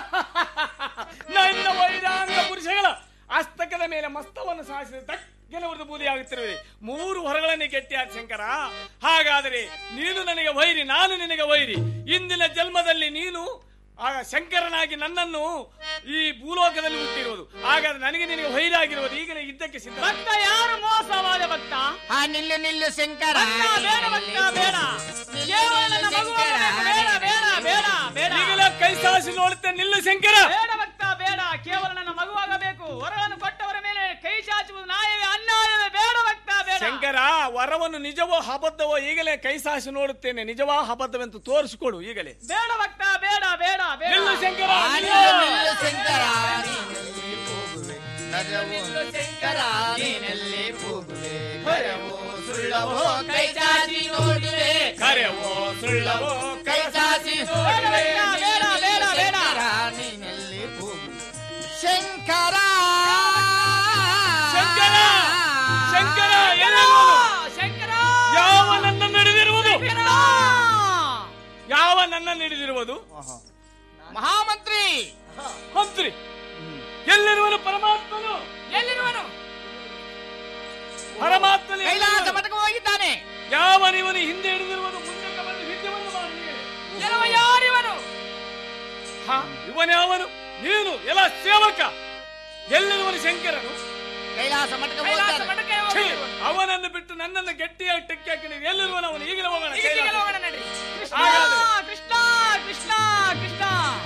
ನನ್ನ ವೈರಾಂಗ ಪುರುಷಗಳ ಹಸ್ತಕದ ಮೇಲೆ ಮಸ್ತವನ್ನು ಸಾಸಿದ ತಗ್ಗಿನ ಉರಿದು ಬೂದಿಯಾಗುತ್ತಿರುವೆ ಮೂರು ಹೊರಗಳನ್ನೇ ಗಟ್ಟಿಯಾದ ಶಂಕರ ಹಾಗಾದರೆ ನೀನು ನನಗೆ ವೈರಿ ನಾನು ನಿನಗೆ ವೈರಿ ಇಂದಿನ ಜನ್ಮದಲ್ಲಿ ನೀನು ಆಗ ಶಂಕರನಾಗಿ ನನ್ನನ್ನು ಈ ಭೂಲೋಕದಲ್ಲಿ ಹುಟ್ಟಿರುವುದು ಹಾಗಾದ್ರೆ ನನಗೆ ನಿನಗೆ ವೈರಾಗಿರುವುದು ಈಗಲೇ ಇದ್ದಕ್ಕೆ ಸಿದ್ಧ ಭಕ್ತ ಯಾರು ಮೋಸವಾದ ಭಕ್ತ ಹಾ ನಿಲ್ಲು ನಿಲ್ಲು ಶಂಕರ ಭಕ್ತ ಬೇಡ ಭಕ್ತ ಬೇಡ ಕೇವಲ ನನ್ನ ಮಗುವನ್ನು ಬೇಕು. ಬೇಡ ಬೇಡ ಬೇಡ ಬೇಡ ಈಗಲೇ ಕೈ ಸಾಸಿ ನೋಡುತ್ತೆ ನಿಲ್ಲು ಶಂಕರ ಬೇಡ ಭಕ್ತ ಬೇಡ ಕೇವಲ ನನ್ನ ಮಗುವಾಗಬೇಕು ವರವನ್ನು ಕೊಟ್ಟವರ ಮೇಲೆ ಕೈ ಚಾಚುವುದು ನ್ಯಾಯವೇ ಅನ್ಯಾಯವೇ ಬೇಡ ಭಕ್ತ ಬೇಡ ಶಂಕರ ವರವನ್ನು ನಿಜವೋ ಅಬದ್ಧವೋ ಈಗಲೇ ಕೈ ಸಾಸಿ ನೋಡುತ್ತೇನೆ ನಿಜವಾ ಅಬದ್ಧವೆಂದು ತೋರಿಸಿಕೊಡು ಈಗಲೇ ಬೇಡ ಭಕ್ತ ಬೇಡ ಬೇಡ ಬೇಡ ನಿಲ್ಲು ಶಂಕರ ಹಾ, ನಿಲ್ಲು. ನಿಲ್ಲು ನಿಲ್ಲು ಶಂಕರ ನೀನೆಲ್ಲಿ ಹೋಗುವೆ ನರವು ಶಂಕರ ನೀನೆಲ್ಲಿ ಹೋಗುವೆ ಕರೆವೋ ಸುಳ್ಳವೋ ಕೈ ಚಾಚಿ ನೋಡುವೆ ಕರೆವೋ ಸುಳ್ಳವೋ ಕೈ ಚಾಚಿ ಬೇಡ ನೋಡುವೆ ಭಕ್ತ, ಬೇಡ ಬೇಡ ಬೇಡ ಶಂಕರ ನೀನೆಲ್ಲಿ ಹೋಗುವೆ ಶಂಕರ ಶಂಕರ ಶಂಕರ ಏನೆನ್ನುವುದು? ಶಂಕರ ಯಾವ ನನ್ನ ನಡೆದಿರುವುದು ಯಾವ ನನ್ನ ನಡೆದಿರುವುದು ಮಹಾಮಂತ್ರಿ ಮಂತ್ರಿ ಎಲ್ಲಿರುವನು ಪರಮಾತ್ಮನು ಎಲ್ಲಿರುವನು ಪರಮಾತ್ಮನು ಕೈಲಾಸ ಎಲ್ಲಿರುವನು? ಮಠಕ್ಕೆ ಹೋಗಿದ್ದಾನೆ ಯಾವ ಇವನು ಹಿಂದೆ ಹಿಡಿದಿರುವುದು ಮುಂದೆ ಬಂದು ವಿದ್ಯವನ್ನು ಮಾಡಿ ಹೇಳಿ. ಎಲ್ಲವ ಯಾರಿವನು ಹ, ಇವನ್ಯಾವನು ನೀನು ಎಲ್ಲ ಸೇವಕ ಎಲ್ಲಿರುವನು ಶಂಕರನು ಕೈಲಾಸ ಮಠಕ್ಕೆ ಕೈಲಾಸ ಹೋಗ್ತಾನೆ ಮಠಕ್ಕೆ ಛೀ, ಹೋಗಿರುವನು. ಅವನನ್ನು ಬಿಟ್ಟು ನನ್ನನ್ನು ಗಟ್ಟಿಯಾಗಿ ಟೆಕ್ಕಿ ಹಾಕಿ ನೀವು ಎಲ್ಲಿರುವನು ಅವನು ಈಗಲೇ ಹೋಗೋಣ ಈಗಲೇ ಕೈಲಾಸ. ಹೋಗೋಣ ನಡ್ರಿ ಕೃಷ್ಣ ಹಾಗಾದ್ರೆ. ಕೃಷ್ಣ ಕೃಷ್ಣ ಕೃಷ್ಣ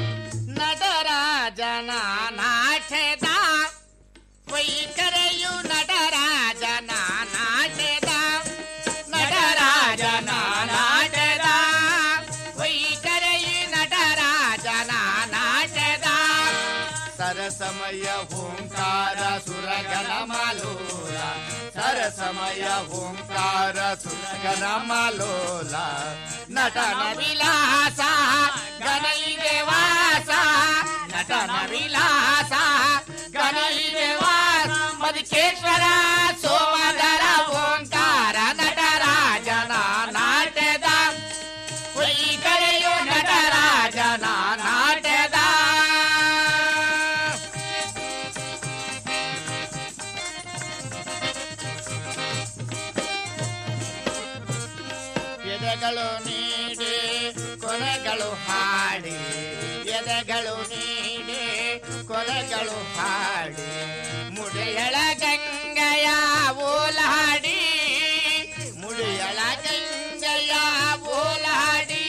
ನಟರಾಜನ ನಾಟ್ಯದ ವೈಖರೆಯು ನಟರಾಜನ ನಾಟ್ಯದ ನಟರಾಜನ ನಾಟ್ಯದ ವೈಖರೆಯು ನಟರಾಜನ ನಾಟ್ಯದ ಸರಸಮಯ ಓಂಕಾರ ಸುರಗಣ ಮಾಲೋಲ ಸರಸಮಯ ಓಂಕಾರ ಸುರಗಣ ಮಾಲೋಲ ನಟನ ವಿಲಾಸ ಗಣೈದೆ ವಾಸ ನಟನ ವಿಲಾಸ ಗಣೈದೆ ವಾಸ ಮಧುಕೇಶ್ವರ ಸೋಮಧರ ಓಂಕಾರ ನಟರಾಜನ ನಾಟ್ಯದ ವೈಕರೆಯು ನಟರಾಜನ ನಾಟ್ಯದ ಎದೆಗಳು ನೀಡಿ ಕೊನೆಗಳು ಹಾಡಿ ಎದೆಗಳು ನೀಡಿ ಕೊಲೆಗಳು ಹಾಡಿ ಮುಡಿಯಳ ಗಂಗೆಯ ಓಲಾಡಿ ಮುಡಿಯಳ ಗಂಗೆಯ ಓಲಾಡಿ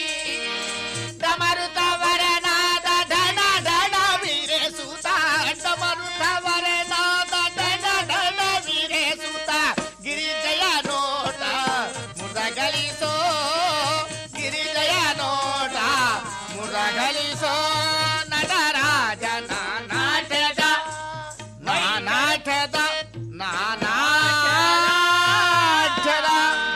ಡಮರುತವರನಾದ ಡಣ ಡಣ ವೀರೇಸುತ್ತ ಡಮರುತವರನಾದ ಡಣ ಡಣ ವೀರೇಸುತ್ತ ಗಿರಿಜಯ ನೋಟ ಮುರಗಳಿಸೋ ಗಿರಿಜಯ ನೋಟ ಮುರಗಳಿಸೋ ನಟರಾಜನ ನಾಟದ ನಾನಾಟದ ನಾನಾಟದ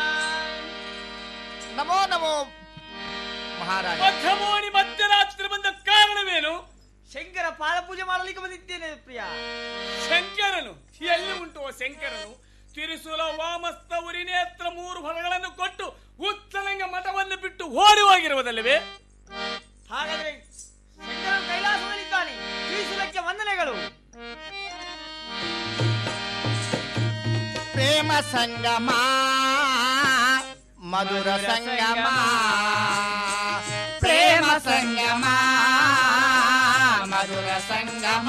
ನಮೋ ನಮೋ ಮಹಾರಾಜ ಮಧ್ಯಮೋಣಿ ಮಧ್ಯರಾತ್ರಿ ಬಂದ ಕಾರಣವೇನು ಶಂಕರ ಪಾದ ಪೂಜೆ ಮಾಡಲಿಕ್ಕೆ ಬಂದಿದ್ದೇನೆ ಪ್ರಿಯ ಶಂಕರನು ಎಲ್ಲಿ ಉಂಟು ಆ ಶಂಕರನು ತಿರುಸುಲ ವಾಮಸ್ತ ಉರಿನೇತ್ರ ಮೂರು ಫಲಗಳನ್ನು ಕೊಟ್ಟು ಉತ್ತರಂಗ ಮಠವನ್ನು ಬಿಟ್ಟು ಓಡಿ ಹೋಗಿರುವುದಲ್ಲವೇ ಹಾಗಾದ್ರೆ ಶಂಕರ ಕೈಲಾಸದಲ್ಲಿದ್ದಾನೆ ತ್ರಿಶೂಲಕ್ಕೆ ವಂದನೆಗಳು ಪ್ರೇಮ ಸಂಗಮ ಮಧುರ ಸಂಗಮ ಪ್ರೇಮ ಸಂಗಮ ಮಧುರ ಸಂಗಮ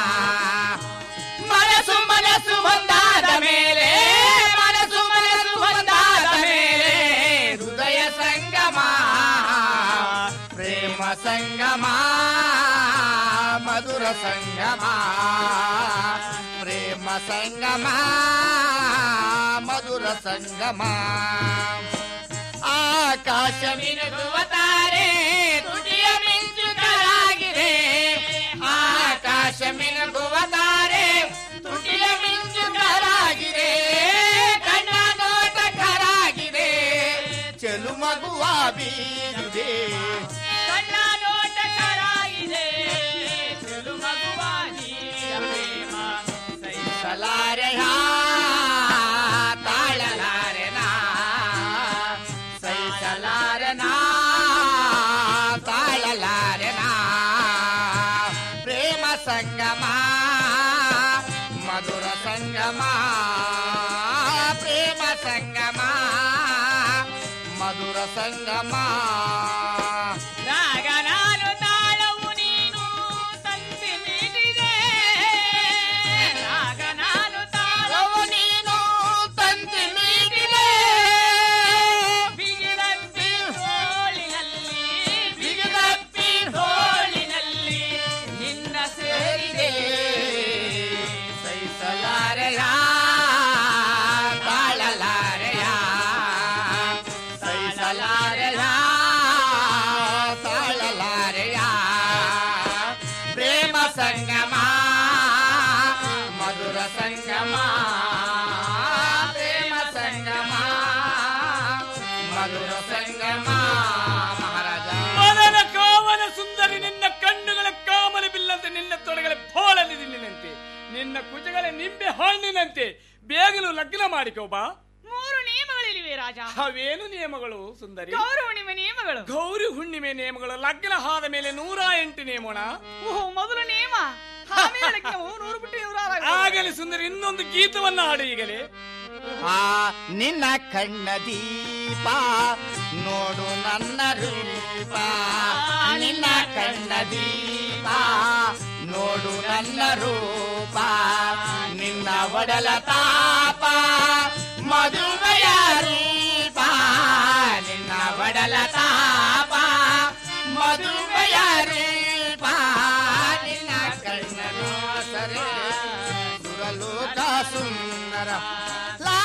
ಮನಸ್ಸು ಮನಸ್ಸು ಒಂದಾದ ಮೇಲೆ ಮನಸ್ಸು ಮನಸ್ಸು ಒಂದಾದ ಮೇಲೆ ಹೃದಯ ಸಂಗಮ ಪ್ರೇಮ ಸಂಗಮ ಮಧುರ ಸಂಗಮ ಪ್ರೇಮ ಸಂಗಮ ಮಧುರ ಸಂಗಮ ಆಕಾಶ ಮಿನುಗುವ ತಾರೆ ತುಟಿಯ ಮಿಂಚುಗಳಾಗಿದೆ ಆಕಾಶ ಮಿನುಗುವ ತಾರೆ ತುಟಿಯ ಮಿಂಚುಗಳಾಗಿದೆ ಕಣ್ಣ ನೋಟ ಕರಾಗಿದೆ ಚೆಲು ಮಗುವ ಬೀರಿದೆ ಕಣ್ಣ ನೋಟ ಕರಾಗಿದೆ ಚೆಲು ಮಗುವ ನೀರ ಪ್ರೇಮ ಸಹಿಸಲಾರೆಯ ತಾಳಲಾರೆನ ಸಹಿಸಲಾರೆನ ತಾಳಲಾರೆನ ಪ್ರೇಮ ಸಂಗಮ ಮಧುರ ಸಂಗಮ ಪ್ರೇಮ ಸಂಗಮ ಮಧುರ ಸಂಗಮ ರಾಗ ನಾನು ತಾಳವು ನೀನು ತಂತಿ ನೀಡಿದೆ ರಾಗ ನಾನು ತಾಳವು ನೀನು ತಂತಿ ನೀಡಿದೆ ಬಿಗಿದಪ್ಪಿ ಹೋಳಿನಲ್ಲಿ ಬಿಗಿದಪ್ಪಿ ಹೋಳಿನಲ್ಲಿ ನಿನ್ನ ಸೇರಿದೆ ಸಹಿಸಲಾರೆಯ ತಾಳಲಾರೆಯ ಸಹಿಸಲಾರೆಯ ತಾಳಲಾರೆಯ ಪ್ರೇಮ ಸಂಗಮ ಮಧುರ ಸಂಗಮ ಪ್ರೇಮ ಸಂಗಮ ಮಧುರ ಸಂಗಮ ಮಹಾರಾಜ ಮದನ ಕಾಮನ ಸುಂದರಿ ನಿನ್ನ ಕಣ್ಣುಗಳ ಕಾಮನ ಬಿಲ್ಲಂತೆ ನಿನ್ನ ತೊಡೆಗಳ ಬೋಳಲಿ ನಿನ್ನಂತೆ ನಿನ್ನ ಕುಜಗಳ ನಿಂಬೆ ಹಣ್ಣಿನಂತೆ ಬೇಗಲು ಲಗ್ನ ಮಾಡಿಕೋ ಬಾ ಮೂರು ನಿಯಮಗಳಿವೆ ರಾಜ ಅವೇನು ನಿಯಮಗಳು ಸುಂದರಿ ಗೌರಿ ಹುಣ್ಣಿಮೆ ನಿಯಮಗಳು ಗೌರಿ ಹುಣ್ಣಿಮೆ ನಿಯಮಗಳು ಲಗ್ನ ಆದ ಮೇಲೆ ನೂರ ಎಂಟು ನಿಯಮಣ ಓಹೋ ಮೊದಲು ನಿಯಮ ಆಮೇಲೆ ಲಗ್ನವು ನೂರು ಬಿಟ್ಟು ನೂರಾರು ಆಗಲಿ ಸುಂದರಿ ಇನ್ನೊಂದು ಗೀತವನ್ನ ಹಾಡು ಈಗಲೇ ಆ ನಿನ್ನ ಕಣ್ಣ ದೀಪ ನೋಡು ನನ್ನ ರೂಪ ನಿನ್ನ ಕಣ್ಣ ದೀಪ ನೋಡು ನನ್ನ ರೂಪ ನಿನ್ನ ಒಡಲ ತಾಪ ಮದುವೆಯ ರೂಪ ನಿನ್ನ ಒಡಲ ತಾಪ ಮದುವೆಯ ರೂಪ ನಿನ್ನ ಕಣ್ಣ ಸರೆ ಸುರಲೋಕ ಸುಂದರ ಲಾ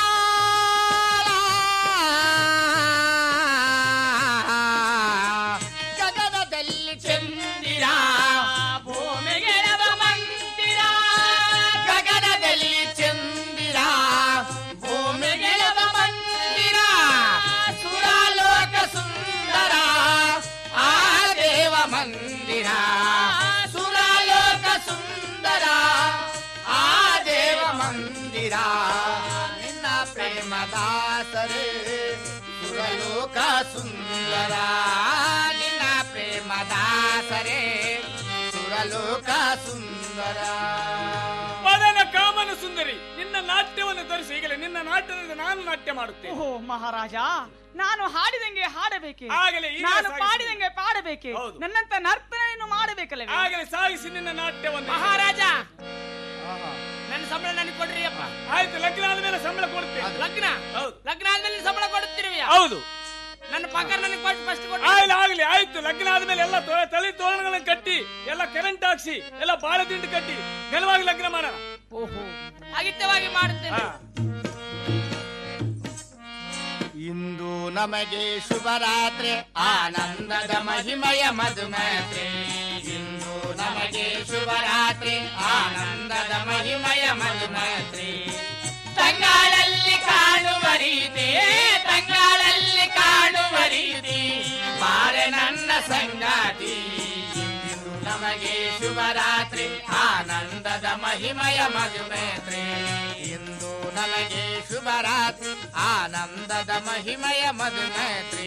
ಗಗನದಲ್ಲಿ ಚಂದಿರ ಭೂಮಿಗೆ ನವ ಮಂದಿರ ಗಗನದಲ್ಲಿ ಚಂದಿರ ಭೂಮಿಗೆ ನವ ಮಂದಿರ ಸುರಲೋಕ ಸುಂದರ ಆ ದೇವ ಮಂದಿರ ಸುರಲೋಕ ಸುಂದರ ಆ ದೇವ ಮಂದಿರ ನಿನ್ನ ಪ್ರೇಮ ದಾಸರೇ ಸುರಲೋಕ ಸುಂದರ ನಿನ್ನ ಪ್ರೇಮ ದಾಸರೇ ಸುರಲೋಕ ಸುಂದರ ಮದನ ಕಾಮನ ಸುಂದರಿ ನಿನ್ನ ನಾಟ್ಯವನ್ನು ತೋರಿಸಿ ಈಗಲೇ ನಿನ್ನ ನಾಟ್ಯದಿಂದ ನಾನು ನಾಟ್ಯ ಮಾಡುತ್ತೇನೆ ಓಹೋ ಮಹಾರಾಜ ನಾನು ಹಾಡಿದಂಗೆ ಹಾಡಬೇಕೆ ಆಗಲೇ ಈಗ ನಾನು ಸಾಗಿಸಿ. ಪಾಡಿದಂಗೆ ಪಾಡಬೇಕೆ ಹೌದು. ನನ್ನಂತ ನರ್ತನೆ ನಾಟ್ಯವನ್ನು ಮಾಡಬೇಕಲ್ಲ ಆಗಲೇ ಸಾಗಿಸಿ ನಿನ್ನ ನಾಟ್ಯವನ್ನು ಮಹಾರಾಜ ನನ್ನ ಸಂಬಳ ನನಗೆ ಕೊಡ್ರಿ ಅಪ್ಪ ಆಯ್ತು ಲಗ್ನ ಆದ್ಮೇಲೆ ಸಂಬಳ ಕೊಡ್ತೇನೆ ಲಗ್ನ ಲಗ್ನ ಆದ್ಮೇಲೆ ಸಂಬಳ ಕೊಡುತ್ತೀರಿ ಹೌದು ನನ್ನ ಪಗಾರ ನನಗೆ ಕೊಟ್ಟು ಫಸ್ಟ್ ಕೊಡಿ ಆಗ್ಲಿ ಆಗ್ಲಿ ಆಯ್ತು ಲಗ್ನ ಆದ್ಮೇಲೆ ಎಲ್ಲ ತೊ- ತಲೆ ತೋರಣಗಳನ್ನ ಕಟ್ಟಿ ಎಲ್ಲ ಕರೆಂಟ್ ಹಾಕ್ಸಿ ಎಲ್ಲ ಬಾಳೆ ದಿಂಡು ಕಟ್ಟಿ ಘನವಾಗಿ ಲಗ್ನ ಮಾಡೋಣ ಓಹೋ ಅಗಿತ್ಯವಾಗಿ ಮಾಡುತ್ತೇನೆ ಇಂದು ನಮಗೆ ಶುಭರಾತ್ರಿ ಆನಂದದ ಮಹಿಮಯ ಮಧುಮೈತ್ರಿ ಇಂದು ನಮಗೆ ಶುಭರಾತ್ರಿ ಆನಂದದ ಮಹಿಮಯ ಮಧುಮೈತ್ರಿ ತಂಗಾಳಲ್ಲಿ ಕಾಣುವ ರೀತಿ ತಂಗಾಳಲ್ಲಿ ಕಾಣುವ ರೀತಿ ಬಾರೆ ನನ್ನ ಸಂಗಾತಿ ಇಂದು ನಮಗೆ ಶುಭರಾತ್ರಿ ಆನಂದದ ಮಹಿಮಯ ಮಧುಮೈತ್ರಿ ಇಂದು ನಮಗೆ ಶುಭರಾತ್ರಿ ಆನಂದದ ಮಹಿಮಯ ಮಧುಮೈತ್ರಿ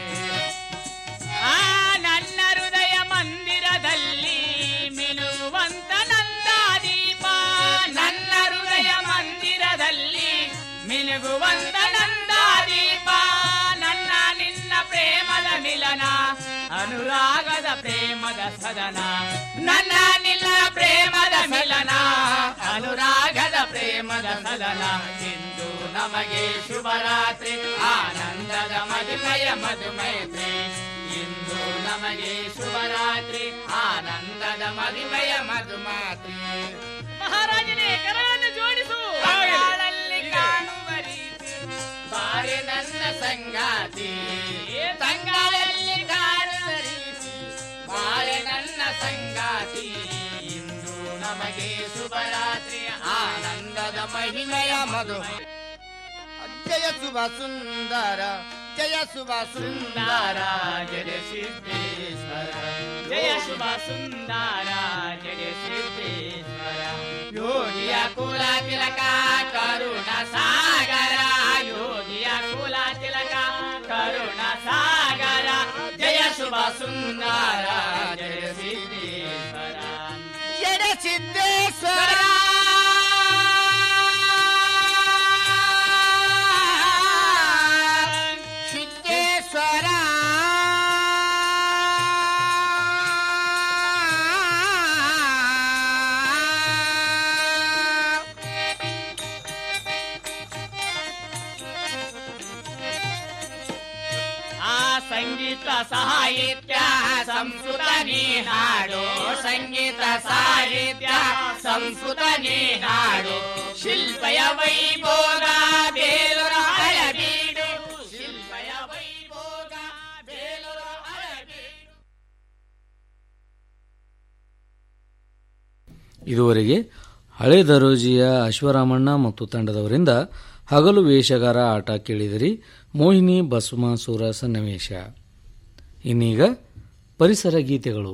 ಆ ನನ್ನ ಹೃದಯ ಮಂದಿರದಲ್ಲಿ ಮಿನುಗುವಂತ ನಂದ ದೀಪ ನನ್ನ ಹೃದಯ ಮಂದಿರದಲ್ಲಿ ಮಿನುಗುವಂತ ನಂದ ದೀಪ ನನ್ನ ನಿನ್ನ ಪ್ರೇಮದ ಮಿಲನ ಅನುರಾಗದ ಪ್ರೇಮದ ಸದನ ನನ್ನ ನಿನ್ನ ಪ್ರೇಮದ ಮಿಲನ ಅನುರಾಗದ ಪ್ರೇಮದ ಸದನ ಇಂದು ನಮಗೆ ಶುಭರಾತ್ರಿ ಆನಂದದ ಮಧುಮಯ ಮಧುಮೈತ್ರಿ ಇಂದು ನಮಗೆ ಶುಭರಾತ್ರಿ ಆನಂದದ ಮಧುಮಯ ಮಧುಮಾತ್ರಿ ಮಹಾರಾಜನೇ ಕರಗಳನ್ನು ಜೋಡಿಸು ಆಗಲಿ. ತಂಗಾಳಲ್ಲಿ ಕಾಣುವ ರೀತಿ ಬಾರೆ ನನ್ನ ಸಂಗಾತಿ ತಂಗಾಳಲ್ಲಿ ಕಾಣುವ ರೀತಿ ಬಾರೆ ನನ್ನ ಸಂಗಾತಿ ಇಂದು ನಮಗೆ ಶುಭರಾತ್ರಿ ಆನಂದದ ಮಹಿಮೆಯ ಮಧು ಜಯ ಶುಭ ಸುಂದರ ಜಯ ಶುಭ ಸುಂದರ ಜಯ ಸಿದ್ದೇಶ್ವರ ಜಯ ಶುಭ ಸುಂದರ ಜಯ ಸಿದ್ದೇಶ್ವರ ಯೋಗಿಯ ಕುಲ ತಿಲಕ ಕರುಣ ಸಾಗರ ಯೋಗಿಯ ಕುಲ ತಿಲಕ ಕರುಣ ಸಾಗರ ಜಯ ಶುಭ ಸುಂದರ ಜಯ ಸಿದ್ದೇಶ್ವರ ಜಯ ಸಿದ್ದೇಶ್ವರ ಸಿದ್ದೇಶ್ವರ ಆ ಸಂಗೀತ ಸಾಹಿತ್ಯ ಸಂಸ್ಕೃತ ನೀ ಹಾಡು ಸಂಗೀತ ಸಾಹಿತ್ಯ ಸಂಸ್ಕೃತ ನೀ ಹಾಡು ಶಿಲ್ಪಯ ವೈಭೋಗ ಬೇಲೂರ ಹಳಬೀಡು ಶಿಲ್ಪಯ ವೈಭೋಗ ಬೇಲೂರ ಹಳಬೀಡು ಇದುವರೆಗೆ ಹಳೆ ದರೋಜಿಯ ಅಶ್ವರಾಮಣ್ಣ ಮತ್ತು ತಂಡದವರಿಂದ ಹಗಲು ವೇಷಗಾರ ಆಟ ಕೇಳಿದಿರಿ ಮೋಹಿನಿ ಭಸ್ಮಾಸುರ ಸನ್ನಿವೇಶ ಇನ್ನೀಗ ಪರಿಸರ ಗೀತೆಗಳು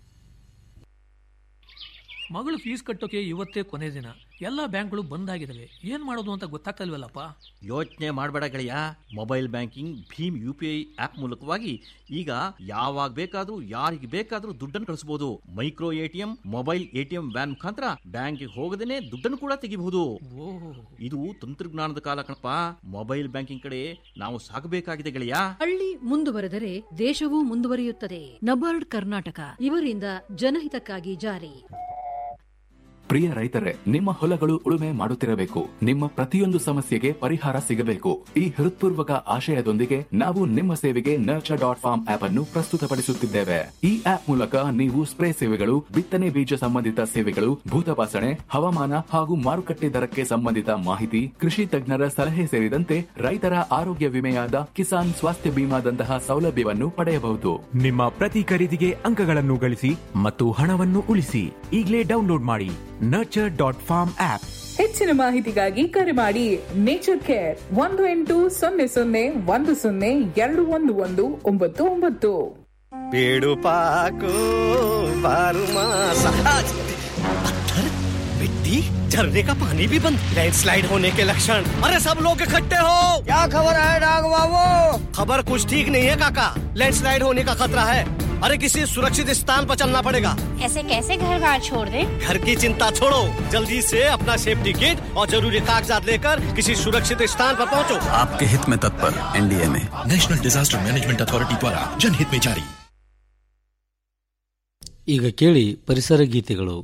ಮಗಳು ಫೀಸ್ ಕಟ್ಟೋಕೆ ಇವತ್ತೇ ಕೊನೆ ದಿನ ಎಲ್ಲ ಬ್ಯಾಂಕ್ಗಳು ಬಂದ್ ಆಗಿದಾವೆ ಏನ್ ಮಾಡೋದು ಅಂತ ಗೊತ್ತಾಗ್ತಲ್ವಲ್ಲಪ್ಪ ಯೋಚನೆ ಮಾಡಬೇಡ ಗೆಳೆಯ ಮೊಬೈಲ್ ಬ್ಯಾಂಕಿಂಗ್ ಭೀಮ್ ಯು ಪಿ ಐ ಆಪ್ ಮೂಲಕವಾಗಿ ಈಗ ಯಾವಾಗ ಬೇಕಾದ್ರೂ ಯಾರಿಗೆ ಬೇಕಾದ್ರೂ ದುಡ್ಡನ್ನು ಕಳಿಸಬಹುದು micro ATM mobile ATM van ಮುಖಾಂತರ ಬ್ಯಾಂಕ್ಗೆ ಹೋಗದೇನೆ ದುಡ್ಡನ್ನು ಕೂಡ ತೆಗಿಬಹುದು ಇದು ತಂತ್ರಜ್ಞಾನದ ಕಾಲ ಕಣಪ್ಪ ಮೊಬೈಲ್ ಬ್ಯಾಂಕಿಂಗ್ ಕಡೆ ನಾವು ಸಾಗಬೇಕಾಗಿದೆ ಗೆಳೆಯ ಹಳ್ಳಿ ಮುಂದುವರೆದರೆ ದೇಶವೂ ಮುಂದುವರಿಯುತ್ತದೆ ನಬಾರ್ಡ್ ಕರ್ನಾಟಕ ಇವರಿಂದ ಜನಹಿತಕ್ಕಾಗಿ ಜಾರಿ ಪ್ರಿಯ ರೈತರೇ ನಿಮ್ಮ ಹೊಲಗಳು ಉಳುಮೆ ಮಾಡುತ್ತಿರಬೇಕು ನಿಮ್ಮ ಪ್ರತಿಯೊಂದು ಸಮಸ್ಯೆಗೆ ಪರಿಹಾರ ಸಿಗಬೇಕು ಈ ಹೃತ್ಪೂರ್ವಕ ಆಶಯದೊಂದಿಗೆ ನಾವು ನಿಮ್ಮ ಸೇವೆಗೆ ನರ್ಚರ್ ಡಾಟ್ ಫಾರ್ಮ್ ಆಪ್ ಅನ್ನು ಪ್ರಸ್ತುತಪಡಿಸುತ್ತಿದ್ದೇವೆ ಈ ಆಪ್ ಮೂಲಕ ನೀವು ಸ್ಪ್ರೇ ಸೇವೆಗಳು ಬಿತ್ತನೆ ಬೀಜ ಸಂಬಂಧಿತ ಸೇವೆಗಳು ಭೂತಪಾಸಣೆ ಹವಾಮಾನ ಹಾಗೂ ಮಾರುಕಟ್ಟೆ ದರಕ್ಕೆ ಸಂಬಂಧಿತ ಮಾಹಿತಿ ಕೃಷಿ ತಜ್ಞರ ಸಲಹೆ ಸೇರಿದಂತೆ ರೈತರ ಆರೋಗ್ಯ ವಿಮೆಯಾದ ಕಿಸಾನ್ ಸ್ವಾಸ್ಥ್ಯ ಬಿಮಾದಂತಹ ಸೌಲಭ್ಯವನ್ನು ಪಡೆಯಬಹುದು ನಿಮ್ಮ ಪ್ರತಿ ಖರೀದಿಗೆ ಅಂಕಗಳನ್ನು ಗಳಿಸಿ ಮತ್ತು ಹಣವನ್ನು ಉಳಿಸಿ ಈಗಲೇ ಡೌನ್ಲೋಡ್ ಮಾಡಿ ನರ್ಚರ್ ಡಾಟ್ ಫಾರ್ಮ್ ಆಪ್ ಹೆಚ್ಚಿನ ಮಾಹಿತಿಗಾಗಿ ಕರೆ ಮಾಡಿ ನೇಚರ್ ಕೇರ್ ಒಂದು ಎಂಟು ಸೊನ್ನೆ ಸೊನ್ನೆ ಒಂದು ಸೊನ್ನೆ ಎರಡು ಒಂದು ಒಂದು ಒಂಬತ್ತು ಒಂಬತ್ತು पेड़ पाको बारू मासा आज पत्थर मिट्टी झरने का पानी भी बंद लैंडस्लाइड होने के लक्षण अरे सब लोग इकट्ठे हो क्या खबर है डाग बाबू खबर कुछ ठीक नहीं है काका लैंडस्लाइड होने का खतरा है अरे किसी सुरक्षित स्थान पर चलना पड़ेगा ऐसे कैसे घर बार छोड़ दे घर की चिंता छोड़ो जल्दी से अपना सेफ्टी किट और जरूरी कागजात लेकर किसी सुरक्षित स्थान पर पहुंचो आपके हित में तत्पर एनडीए में नेशनल डिजास्टर मैनेजमेंट अथॉरिटी द्वारा जनहित में जारी ಈಗ ಕೇಳಿ ಪರಿಸರ ಗೀತೆಗಳು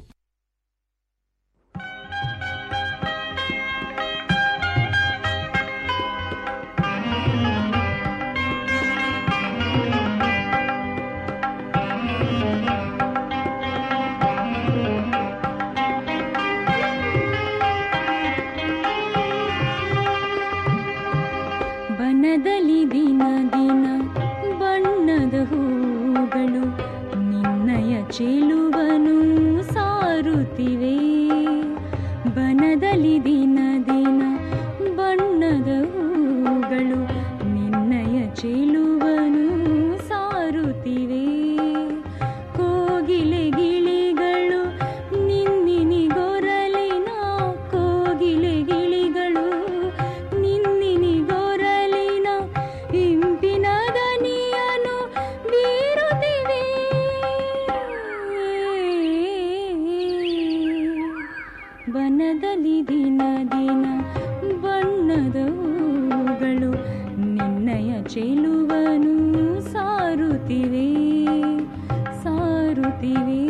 ಬನದಲ್ಲಿ ದಿನ ದಿನ ಬಣ್ಣದ ಹೂಗಳು ನಿನ್ನಯ ಚೆಲುವನು ಸಾರುತ್ತಿವೆ ಬನದಲ್ಲಿ ದಿನ ದಿನ ಬಣ್ಣದ ಹೂಗಳು ನಿನ್ನಯ ಚೆಲುವನು ಸಾರುತ್ತಿವೆ ಕೋಗಿಲೆ ಗಿಳಿಗಳು ನಿನ್ನಿನಿಗೊರಲಿನ ಕೋಗಿಲೆ ಗಿಳಿಗಳು ನಿನ್ನಿನಿಗೊರಲಿನ ಇಂಪಿನ ದನಿಯನು ಬೀರುತ್ತಿವೆ ಬನದಲ್ಲಿ ದಿನ ದಿನ ಬಣ್ಣದ ಹೂಗಳು ನಿನ್ನಯ ಚೆಲುವನು ಸಾರುತ್ತಿವೆ ಸಾರುತ್ತಿವೆ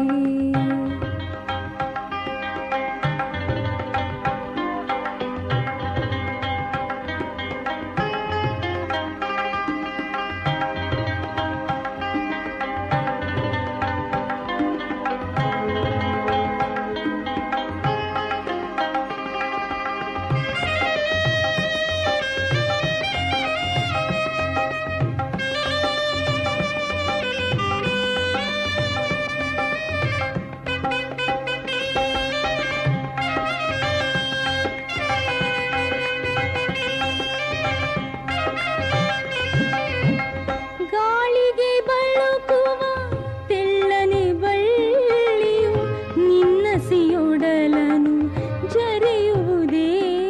ಗಾಳಿಗೆ ಬಳುಕುವ ತೆಳ್ಳನೆ ಬಳ್ಳಿಯು ನಿನ್ನಸಿಯೊಡಲನು ಜರೆಯುವುದೇ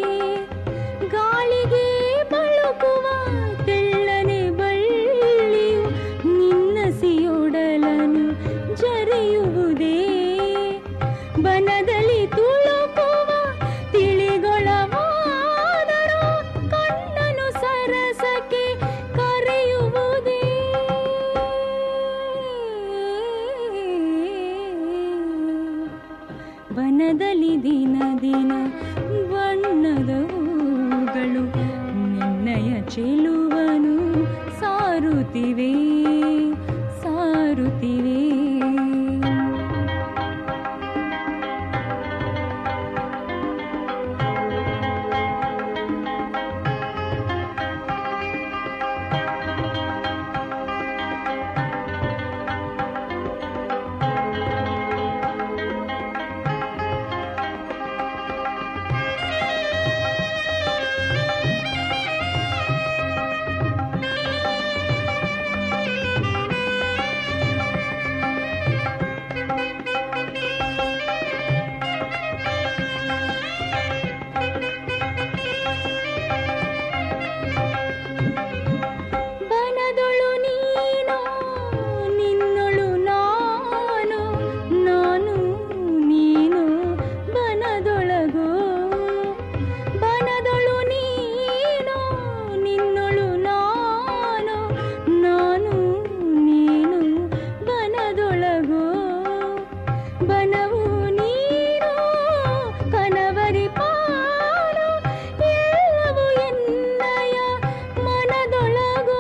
ಗಾಳಿಗೆ ಬಳುಕುವ ತೆಳ್ಳನೆ ಬಳ್ಳಿಯು ನಿನ್ನಸಿಯೊಡಲನು ಜರೆಯುವುದೇ ಬನದಲ್ಲಿ ತುಳುಕುವ ತಿಳಿಗೊಳವಾದರೂ ಕಣ್ಣನು ಸರಸಕ್ಕೆ ಕರೆಯುವುದೇ ಬನದಲ್ಲಿ ದಿನ ದಿನ ಬಣ್ಣದ ಹೂಗಳು ನಿನ್ನಯ ಚೆಲುವನು ಸಾರುತ್ತಿವೆ ಸಾರುತ್ತಿವೆ ಬನದೊಳು ನೀನು ನಿನ್ನೊಳು ನಾನು ನಾನು ನೀನು ಬನದೊಳಗೋ ಬನದೊಳು ನೀನು ನಿನ್ನೊಳು ನಾನು ನಾನು ನೀನು ಬನದೊಳಗೋ ಬನವು ನೀನು ಕನವರಿ ಪಾಡು ಎಲ್ಲವೂ ಎನ್ನಯ ಮನದೊಳಗೋ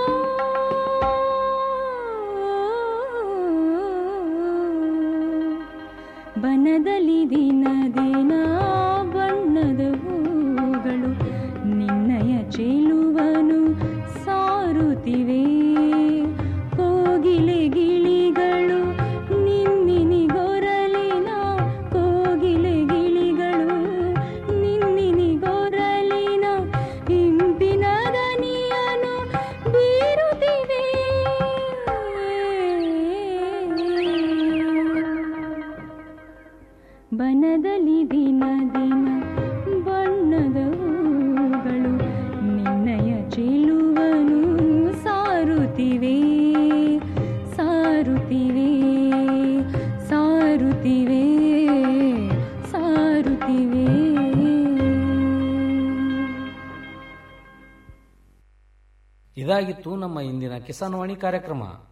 ಬನದಲ್ಲಿ ದಿನ ದಿನ ಬಣ್ಣದ ಹೂಗಳು ನಿನ್ನಯ ಚೆಲುವನು ಸಾರುತ್ತಿವೆ ಕೋಗಿಲೆ ಗಿಳಿಗಳು ನಿನ್ನಿನಿಗೊರಲಿನ ಕೋಗಿಲೆ ಗಿಳಿಗಳು ನಿನ್ನಿನಿಗೊರಲಿನ ಇಂಪಿನ ದನಿಯನು ಬೀರುತ್ತಿವೆ ಬನದಲ್ಲಿ ದಿನ ದಿನ ಬಣ್ಣದ ಹೂಗಳು ನಿನ್ನಯ ಚೆಲುವನು ಸಾರುತ್ತಿವೆ ಸಾರುತ್ತಿವೆ ಸಾರುತ್ತಿವೆ ಸಾರುತ್ತಿವೆ ಇದಾಗಿತ್ತು ನಮ್ಮ ಇಂದಿನ ಕಿಸಾನ್ವಾಣಿ ಕಾರ್ಯಕ್ರಮ